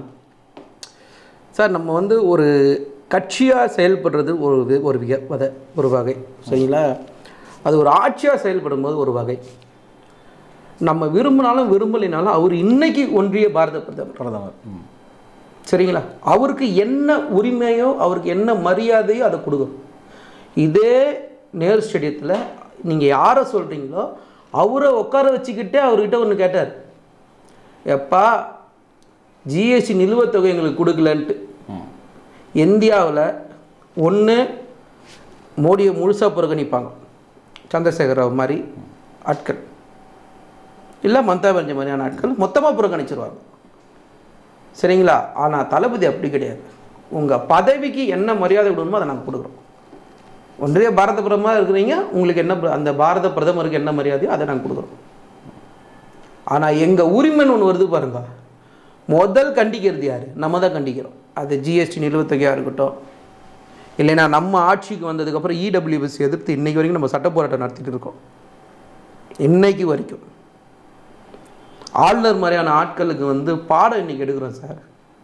சார் நம்ம வந்து ஒரு கட்சியாக செயல்படுறது ஒரு வி- ஒரு விக வதை ஒரு வகை சரிங்களா அது ஒரு ஆட்சியாக செயல்படும் போது ஒரு வகை நம்ம விரும்பினாலும் விரும்பலைனாலும் அவர் இன்னைக்கு ஒன்றிய பாரத பிரதமர் பிரதமர் ம். சரிங்களா அவருக்கு என்ன உரிமையோ அவருக்கு என்ன மரியாதையோ அதை கொடுக்கணும் இதே நேரு ஸ்டேடியத்தில் நீங்கள் யாரை சொல்கிறீங்களோ அவரை உட்கார வச்சுக்கிட்டே அவர்கிட்ட ஒன்று கேட்டார் எப்பா ஜிஎஸ்டி நிலுவைத் தொகை எங்களுக்கு கொடுக்கலன்ட்டு ம். இந்தியாவில் ஒன்று மோடியை முழுசாக புறக்கணிப்பாங்க சந்திரசேகர ராவ் மாதிரி ஆட்கள் இல்லை மம்தா பானர்ஜி மாதிரியான ஆட்கள் மொத்தமாக புறக்கணிச்சிருவாங்க சரிங்களா ஆனால் தளபதி அப்படி கிடையாது உங்கள் பதவிக்கு என்ன மரியாதை கொடுக்கணுமோ அதை நாங்கள் கொடுக்குறோம் ஒன்றிய பாரத பிரதமராக இருக்கிறீங்க உங்களுக்கு என்ன ப- அந்த பாரத பிரதமருக்கு என்ன மரியாதையோ அதை நாங்கள் கொடுக்குறோம் ஆனால் எங்கள் உரிமைன்னு ஒன்று வருது பாருங்க முதல் கண்டிக்கிறது யார் நம்ம தான் கண்டிக்கிறோம் அது ஜிஎஸ்டி நிலுவத்தொகையாக இருக்கட்டும் இல்லைன்னா நம்ம ஆட்சிக்கு வந்ததுக்கப்புறம் இடபிள்யூஎஸ் எதிர்த்து இன்னைக்கு வரைக்கும் நம்ம சட்ட போராட்டம் நடத்திட்டு இருக்கோம் இன்னைக்கு வரைக்கும் ஆளுநர் மாதிரியான ஆட்களுக்கு வந்து பாடம் இன்னைக்கு எடுக்கிறோம் சார்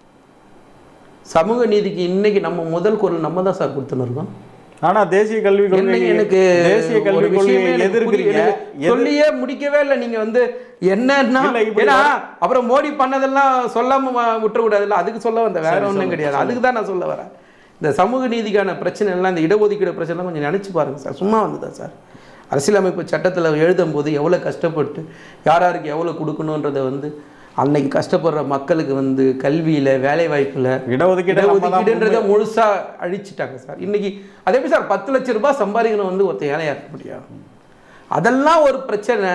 சமூக நீதிக்கு இன்னைக்கு நம்ம முதல் குரல் நம்ம தான் சார் கொடுத்துன்னு இருக்கோம் ஆனா தேசிய கல்விக் கொள்கை என்னங்க எனக்கு தேசிய ஒரு கல்விக் விஷயமே கொள்கையை எனக்கு எதிர்க்கிறீங்க புரியல. எனக்கு சொல்லியே முடிக்கவே இல்லை நீங்க வந்து என்னன்னா இல்ல, இப்படி ஏன்னா அப்புறம் மோடி பண்ணதெல்லாம் சொல்லாம வ- விட்டுறக்கூடாதுல்ல அதுக்கு சொல்ல வந்த வேற ஒண்ணும் கிடையாது அதுக்கு தான் நான் சொல்ல வரேன் இந்த சமூக நீதிக்கான பிரச்சனை எல்லாம் இந்த இடஒதுக்கீடு பிரச்சனை எல்லாம் கொஞ்சம் நினைச்சு பாருங்க சார் சும்மா வந்ததா சார் அரசியலமைப்பு சட்டத்தில் எழுதும் போது எவ்வளோ கஷ்டப்பட்டு யார் யாருக்கு எவ்வளோ கொடுக்கணுன்றதை வந்து அன்னைக்கு கஷ்டப்படுற மக்களுக்கு வந்து கல்வியில் வேலை வாய்ப்பில் இடஒதுக்கீடு நம்ம தான் இடஒதுக்கீடுன்றதை முழுசா அழிச்சிட்டாங்க சார் இன்னைக்கு அதே எப்படி சார் பத்து லட்ச ரூபாய் சம்பாதிக்கணும் வந்து ஒருத்தன் ஏழையா இருக்க முடியும் அதெல்லாம் ஒரு பிரச்சனை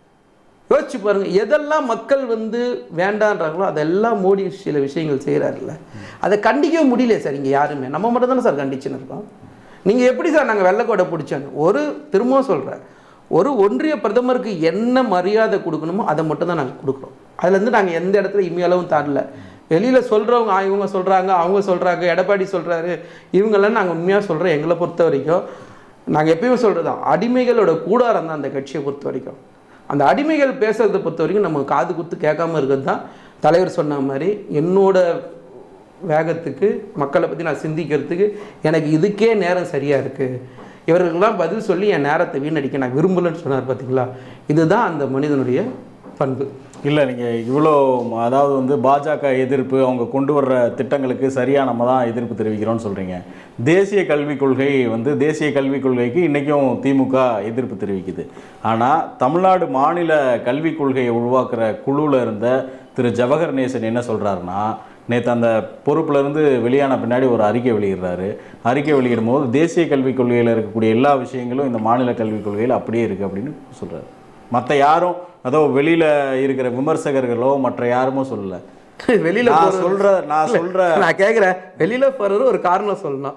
யோசிச்சு பாருங்க எதெல்லாம் மக்கள் வந்து வேண்டான்றாங்களோ அதெல்லாம் மோடி சில விஷயங்கள் செய்கிறாருல்ல அதை கண்டிக்கவே முடியல சார் இங்கே யாருமே நம்ம மட்டும் தானே சார் கண்டிச்சுன்னு இருக்கோம் நீங்கள் எப்படி சார் நாங்கள் வெள்ளைக்கோடை பிடிச்சோன்னு ஒரு திரும்பவும் சொல்கிறேன் ஒரு ஒன்றிய பிரதமருக்கு என்ன மரியாதை கொடுக்கணுமோ அதை மட்டும் தான் நாங்கள் கொடுக்குறோம் அதுலேருந்து நாங்கள் எந்த இடத்துல இம்மையளவும் தாண்டல வெளியில் சொல்கிறவங்க இவங்க சொல்கிறாங்க அவங்க சொல்கிறாங்க எடப்பாடி சொல்கிறாரு இவங்கெல்லாம் நாங்கள் உண்மையாக சொல்கிறோம் எங்களை பொறுத்த வரைக்கும் நாங்கள் எப்பயுமே சொல்கிறது தான் அடிமைகளோட கூடாரம் தான் அந்த கட்சியை பொறுத்த வரைக்கும் அந்த அடிமைகள் பேசுறதை பொறுத்த வரைக்கும் நம்ம காது குத்து கேட்காம இருக்கிறது தான் தலைவர் சொன்ன மாதிரி என்னோட வேகத்துக்கு மக்களை பற்றி நான் சிந்திக்கிறதுக்கு எனக்கு இதுக்கே நேரம் சரியாக இருக்குது இவர்களுக்கெல்லாம் பதில் சொல்லி என் நேரத்தை வீணடிக்க நான் விரும்பலன்னு சொன்னார் பார்த்தீங்களா இதுதான் அந்த மனிதனுடைய பண்பு இல்லை நீங்கள் இவ்வளோ அதாவது வந்து பாஜக எதிர்ப்பு அவங்க கொண்டு வர்ற திட்டங்களுக்கு சரியாக நம்ம தான் எதிர்ப்பு தெரிவிக்கிறோம்னு சொல்கிறீங்க தேசிய கல்விக் கொள்கை வந்து தேசிய கல்விக் கொள்கைக்கு இன்றைக்கும் திமுக எதிர்ப்பு தெரிவிக்குது ஆனால் தமிழ்நாடு மாநில கல்விக் கொள்கையை உருவாக்குற குழுவில் இருந்த திரு ஜவஹர் நேசன் என்ன சொல்கிறாருன்னா நேற்று அந்த பொறுப்புலேருந்து வெளியான பின்னாடி ஒரு அறிக்கை வெளியிடுறாரு அறிக்கை வெளியிடும் போது தேசிய கல்விக் கொள்கையில் இருக்கக்கூடிய எல்லா விஷயங்களும் இந்த மாநில கல்விக் கொள்கையில் அப்படியே இருக்குது அப்படின்னு சொல்கிறாரு மற்ற யாரும் அதோ வெளியில் இருக்கிற விமர்சகர்களோ மற்ற யாருமோ சொல்லலை வெளியில் நான் சொல்ற நான் சொல்ற நான் கேட்குறேன் வெளியில் போகிறது ஒரு காரணம் சொல்லணும்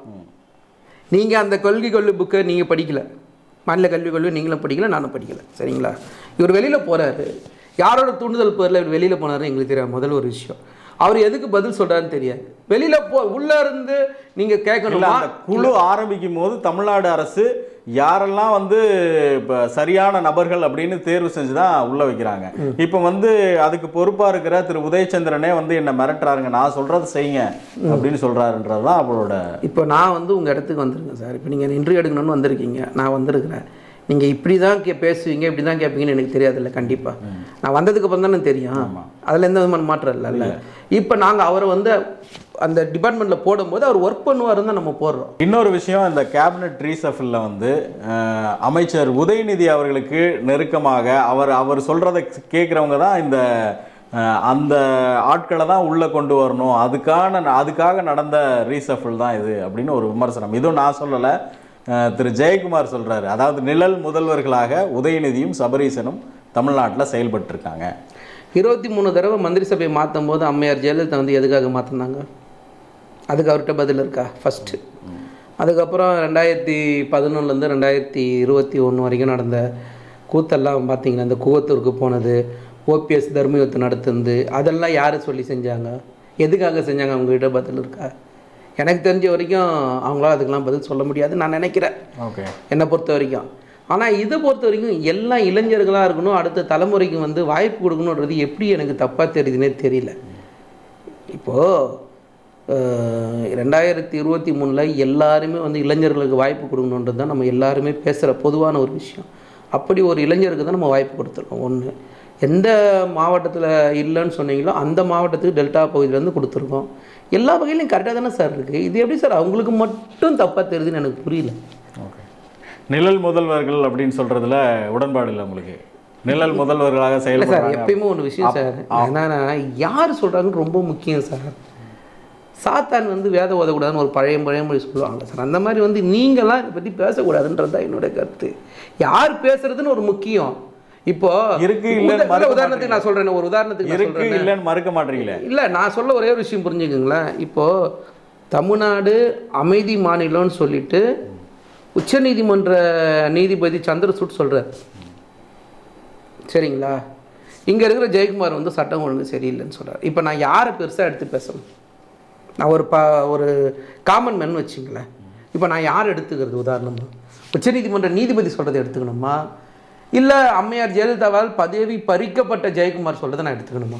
நீங்கள் அந்த கொள்கை கொள்ளு புக்கை நீங்கள் படிக்கல மாநில கல்வி கொள்கை நீங்களும் படிக்கல நானும் படிக்கல சரிங்களா இவர் வெளியில் போகிறாரு யாரோட தூண்டுதல் பேரில் இவர் வெளியில் போனாருன்னு எங்களுக்கு தெரியாது முதல் ஒரு விஷயம் அவர் எதுக்கு பதில் சொல்கிறாருன்னு தெரியாது வெளியில் போ உள்ளே இருந்து நீங்கள் இல்ல கேட்கணுமா அந்த குழு ஆரம்பிக்கும் போது தமிழ்நாடு அரசு யாரெல்லாம் வந்து இப்போ சரியான நபர்கள் அப்படின்னு தேர்வு செஞ்சு தான் உள்ள வைக்கிறாங்க இப்போ வந்து அதுக்கு பொறுப்பா இருக்கிற திரு உதயச்சந்திரனே வந்து என்ன மிரட்டுறாருங்க நான் சொல்றதை செய்யுங்க அப்படின்னு சொல்றாருன்றது தான் அவளோட இப்போ நான் வந்து உங்கள் இடத்துக்கு வந்திருக்கேன் சார் இப்போ நீங்கள் இன்டர்வியூ எடுக்கணும்னு வந்திருக்கீங்க நான் வந்திருக்கிறேன் நீங்கள் இப்படி தான் கே பேசுவீங்க இப்படி தான் கேட்பீங்கன்னு எனக்கு தெரியாதுல்ல கண்டிப்பாக நான் வந்ததுக்கு அப்புறம் தானே தெரியும் அதில் எந்த விதமான மாற்றம் இல்லைல்ல இப்போ நாங்கள் அவரை வந்து அந்த டிபார்ட்மெண்ட்டில் போடும்போது அவர் ஒர்க் பண்ணுவாருன்னு தான் நம்ம போடுறோம் இன்னொரு விஷயம் இந்த கேபினட் ரீசஃபில்ல வந்து அஹ், அமைச்சர் உதயநிதி அவர்களுக்கு நெருக்கமாக அவர் அவர் சொல்றதை கேட்குறவங்க தான் இந்த அஹ், அந்த ஆட்களை தான் உள்ள கொண்டு வரணும் அதுக்கான அதுக்காக நடந்த ரீசஃபில் தான் இது அப்படின்னு ஒரு விமர்சனம் இதுவும் நான் சொல்லலை அஹ், திரு ஜெயக்குமார் சொல்றாரு அதாவது நிழல் முதல்வர்களாக உதயநிதியும் சபரீசனும் தமிழ்நாட்டில் செயல்பட்டு இருக்காங்க இருபத்தி மூணு தடவை மந்திரி சபையை மாற்றும் போது அம்மையார் ஜெயலலிதா வந்து எதுக்காக மாற்றினாங்க அதுக்கு அவர்கிட்ட பதில் இருக்கா ஃபஸ்ட்டு அதுக்கப்புறம் ரெண்டாயிரத்தி பதினொன்றுலேருந்து ரெண்டாயிரத்தி இருபத்தி ஒன்று வரைக்கும் நடந்த கூத்தெல்லாம் பார்த்தீங்கன்னா இந்த கூவத்தூருக்கு போனது ஓபிஎஸ் தர்மயுத்தம் நடத்துனது அதெல்லாம் யார் சொல்லி செஞ்சாங்க எதுக்காக செஞ்சாங்க அவங்ககிட்ட பதில் இருக்கா எனக்கு தெரிஞ்ச வரைக்கும் அவங்களால அதுக்கெல்லாம் பதில் சொல்ல முடியாதுன்னு நான் நினைக்கிறேன் ஓகே என்னை என்னை பொறுத்த வரைக்கும் ஆனால் இதை பொறுத்த வரைக்கும் எல்லாம் இளைஞர்களாக இருக்கணும் அடுத்த தலைமுறைக்கு வந்து வாய்ப்பு கொடுக்கணுன்றது எப்படி எனக்கு தப்பாக தெரியுதுன்னே தெரியல இப்போது ரெண்டாயிரத்தி இருபத்தி மூணில் எல்லாருமே வந்து இளைஞர்களுக்கு வாய்ப்பு கொடுக்கணுன்றது தான் நம்ம எல்லாருமே பேசுகிற பொதுவான ஒரு விஷயம் அப்படி ஒரு இளைஞருக்கு தான் நம்ம வாய்ப்பு கொடுத்துருக்கோம் ஒன்று எந்த மாவட்டத்தில் இல்லைன்னு சொன்னீங்களோ அந்த மாவட்டத்துக்கு டெல்டா பகுதியிலேருந்து கொடுத்துருக்கோம் எல்லா வகையிலையும் கரெக்டாக தானே சார் இருக்குது இது எப்படி சார் அவங்களுக்கு மட்டும் தப்பாக தெரியுதுன்னு எனக்கு புரியல ஓகே நிழல் முதல்வர்கள் அப்படின்னு சொல்றதுல உடன்பாடு இல்லை உங்களுக்கு நிழல் முதல்வர்களாக இல்லை சார் செயல்படுறாங்க எப்பயுமே ஒரு விஷயம் சார் என்னன்னா யார் சொல்கிறாங்கன்னு ரொம்ப முக்கியம் சார் சாத்தான் வந்து வேத ஓதக்கூடாதுன்னு ஒரு பழைய பழையமொழி சொல்லுவாங்க சார் அந்த மாதிரி வந்து நீங்களாம் இதை பற்றி பேசக்கூடாதுன்றது தான் என்னோட கருத்து யார் பேசுறதுன்னு ஒரு முக்கியம் இப்போ இருக்கு, இல்லைன்னு உதா- மறுக்க உதாரணத்துக்கு நான் சொல்றேன் ஒரு உதாரணத்துக்கு நான் இருக்கு சொல்றேன் இல்லைன்னு மறுக்க மாட்டீங்களே இல்லை நான் சொல்ல ஒரே ஒரு விஷயம் புரிஞ்சுக்கங்களேன் இப்போ தமிழ்நாடு அமைதி மாநிலம்னு சொல்லிட்டு உச்சநீதிமன்ற நீதிபதி சந்திரசூட் சொல்றார் சரிங்களா இங்கே இருக்கிற ஜெயக்குமார் வந்து சட்டம் ஒழுங்கு சரியில்லைன்னு சொல்றார் இப்போ நான் யாரை பெருசாக எடுத்து பேசணும் நான் ஒரு ப ஒரு காமன் மேன் வச்சுங்களேன் இப்போ நான் யார் எடுத்துக்கிறது உதாரணமா உச்சநீதிமன்ற நீதிபதி சொல்கிறத எடுத்துக்கணுமா இல்லை அம்மையார் ஜெயலலிதாவால் பதவி பறிக்கப்பட்ட ஜெயக்குமார் சொல்கிறத நான் எடுத்துக்கணுமா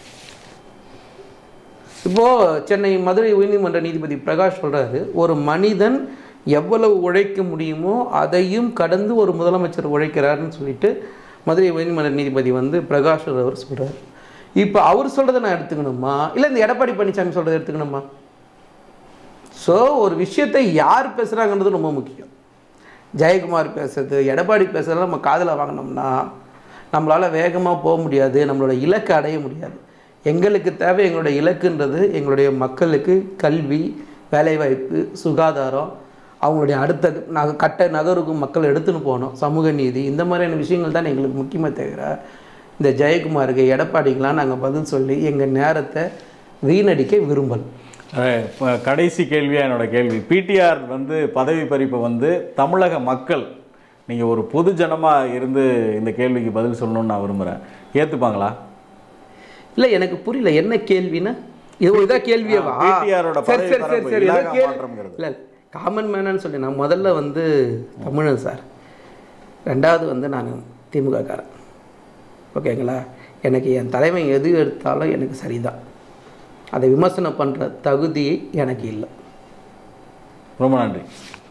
இப்போது சென்னை மதுரை உயர்நீதிமன்ற நீதிபதி பிரகாஷ் சொல்கிறாரு ஒரு மனிதன் எவ்வளவு உழைக்க முடியுமோ அதையும் கடந்து ஒரு முதலமைச்சர் உழைக்கிறாருன்னு சொல்லிட்டு மதுரை உயர்நீதிமன்ற நீதிபதி வந்து பிரகாஷ் அவர் சொல்கிறார் இப்போ அவர் சொல்கிறத நான் எடுத்துக்கணுமா இல்லை இந்த எடப்பாடி பழனிசாமி சொல்கிறத எடுத்துக்கணுமா ஸோ ஒரு விஷயத்தை யார் பேசுகிறாங்கன்றது ரொம்ப முக்கியம் ஜெயக்குமார் பேசுறது எடப்பாடி பேசுறதெல்லாம் நம்ம காதில் வாங்கினோம்னா நம்மளால் வேகமாக போக முடியாது நம்மளோட இலக்கை அடைய முடியாது எங்களுக்கு தேவை எங்களுடைய இலக்குன்றது எங்களுடைய மக்களுக்கு கல்வி வேலைவாய்ப்பு சுகாதாரம் அவங்களுடைய அடுத்த நக கட்ட நகருக்கும் மக்கள் எடுத்துன்னு போகணும் சமூக நீதி இந்த மாதிரியான விஷயங்கள் தான் எங்களுக்கு முக்கியமாக தவிர இந்த ஜெயக்குமாருக்கு எடப்பாடிக்கெலாம் நாங்கள் பதில் சொல்லி எங்கள் நேரத்தை வீணடிக்க விரும்பல அஹ் இப்ப கடைசி கேள்வியா என்னோட கேள்வி பிடிஆர் வந்து பதவி பறிப்பை வந்து தமிழக மக்கள் நீங்க ஒரு பொது ஜனமா இருந்து இந்த கேள்விக்கு பதில் சொல்லணும்னு நான் விரும்புறேன் ஏத்துப்பாங்களா இல்லை எனக்கு புரியல என்ன கேள்வின்னா இது இதான் கேள்வியவா ஆ, PTR ஓட சரி பதவி சரி சரி பரப்பு சரி ஏதோ இலாகா கேள்வி மாற்றம்ங்கிறது. இல்லை காமன் மேனன்னு சொல்லி நான் முதல்ல வந்து தமிழன் சார் ரெண்டாவது வந்து நான் திமுககாரன் ஓகேங்களா எனக்கு என் தலைமை எது எடுத்தாலும் எனக்கு சரிதான் அதை விமர்சனம் பண்ணுற தகுதி எனக்கு இல்லை ரொம்ப நன்றி